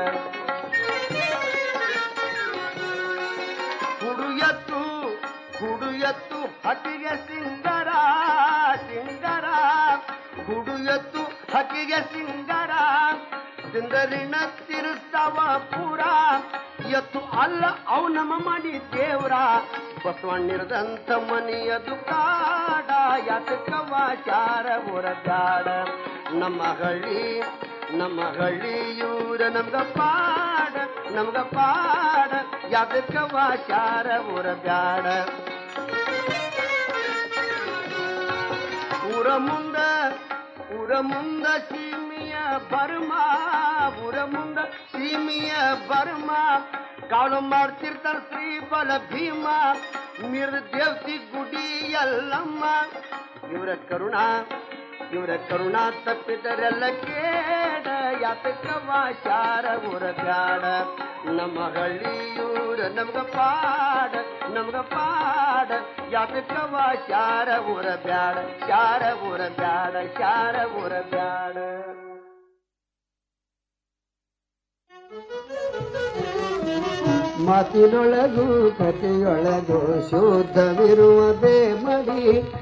ಹುಡು ಎತ್ತು ಹುಡು ಎತ್ತು ಹಕ್ಕಿಗೆ ಸಿಂಗರ ಸಿಂಗರ ಹುಡು ಎತ್ತು ಹಕ್ಕಿಗೆ ಸಿಂಗರ ಸಿಂದರಿನ ತಿರುಸ್ತವ ಪೂರ ಎತ್ತು ಅಲ್ಲ ಅವು ನಮ್ಮ ಮಡಿ ದೇವ್ರ ಬಸವಣ್ಣಿರದಂತ ಮನೆಯದು ಕಾಡ ಯಾತಕವ ಶಾರ ಊರದಾಡ ನಮ್ಮ ಹಳ್ಳಿ ನಮ್ಮ ಹಳ್ಳಿಯೂರ ನಮ್ಗ ಪಾಡ ನಮ್ಗ ಪಾಡ ಯಾತಕವ ಶಾರ ಊರ ಬ್ಯಾಡ ಊರ ಮುಂದ ಊರ ಮುಂದ ಸೀಮಿ ಸೀಮಿಯ ಬರ್ಮ ಊರ ಮುಂದ ಸೀಮಿಯ ಬರ್ಮ ಕಾಳು ಮಾಡ್ತಿರ್ತಾರ ಶ್ರೀ ಬಲ ಭೀಮ ಮಿರ್ ದೇವತಿ ಗುಡಿ ಎಲ್ಲಮ್ಮ ಇವರ ಕರುಣ ಇವರ ಕರುಣ ತಪ್ಪಿದರೆಲ್ಲ ಕೇಡ ಯಾತಕ ವಾಚಾರ ಊರ ಬ್ಯಾಡ ನಮ್ಮ ಹಳ್ಳಿಯೂರ ನಮ್ಗ ಪಾಡ ನಮ್ಗ ಪಾಡ ಯಾತಕ ವಾಚಾರ ಊರ ಬ್ಯಾಡ ಶಾರ ಊರ ಬ್ಯಾಡ ಶಾರ ಊರ ಬ್ಯಾಡ ಮಾತಿನೊಳಗೂ ಕಥೆಯೊಳಗೂ ಶುದ್ಧವಿರುವ ಬೇಮಡಿ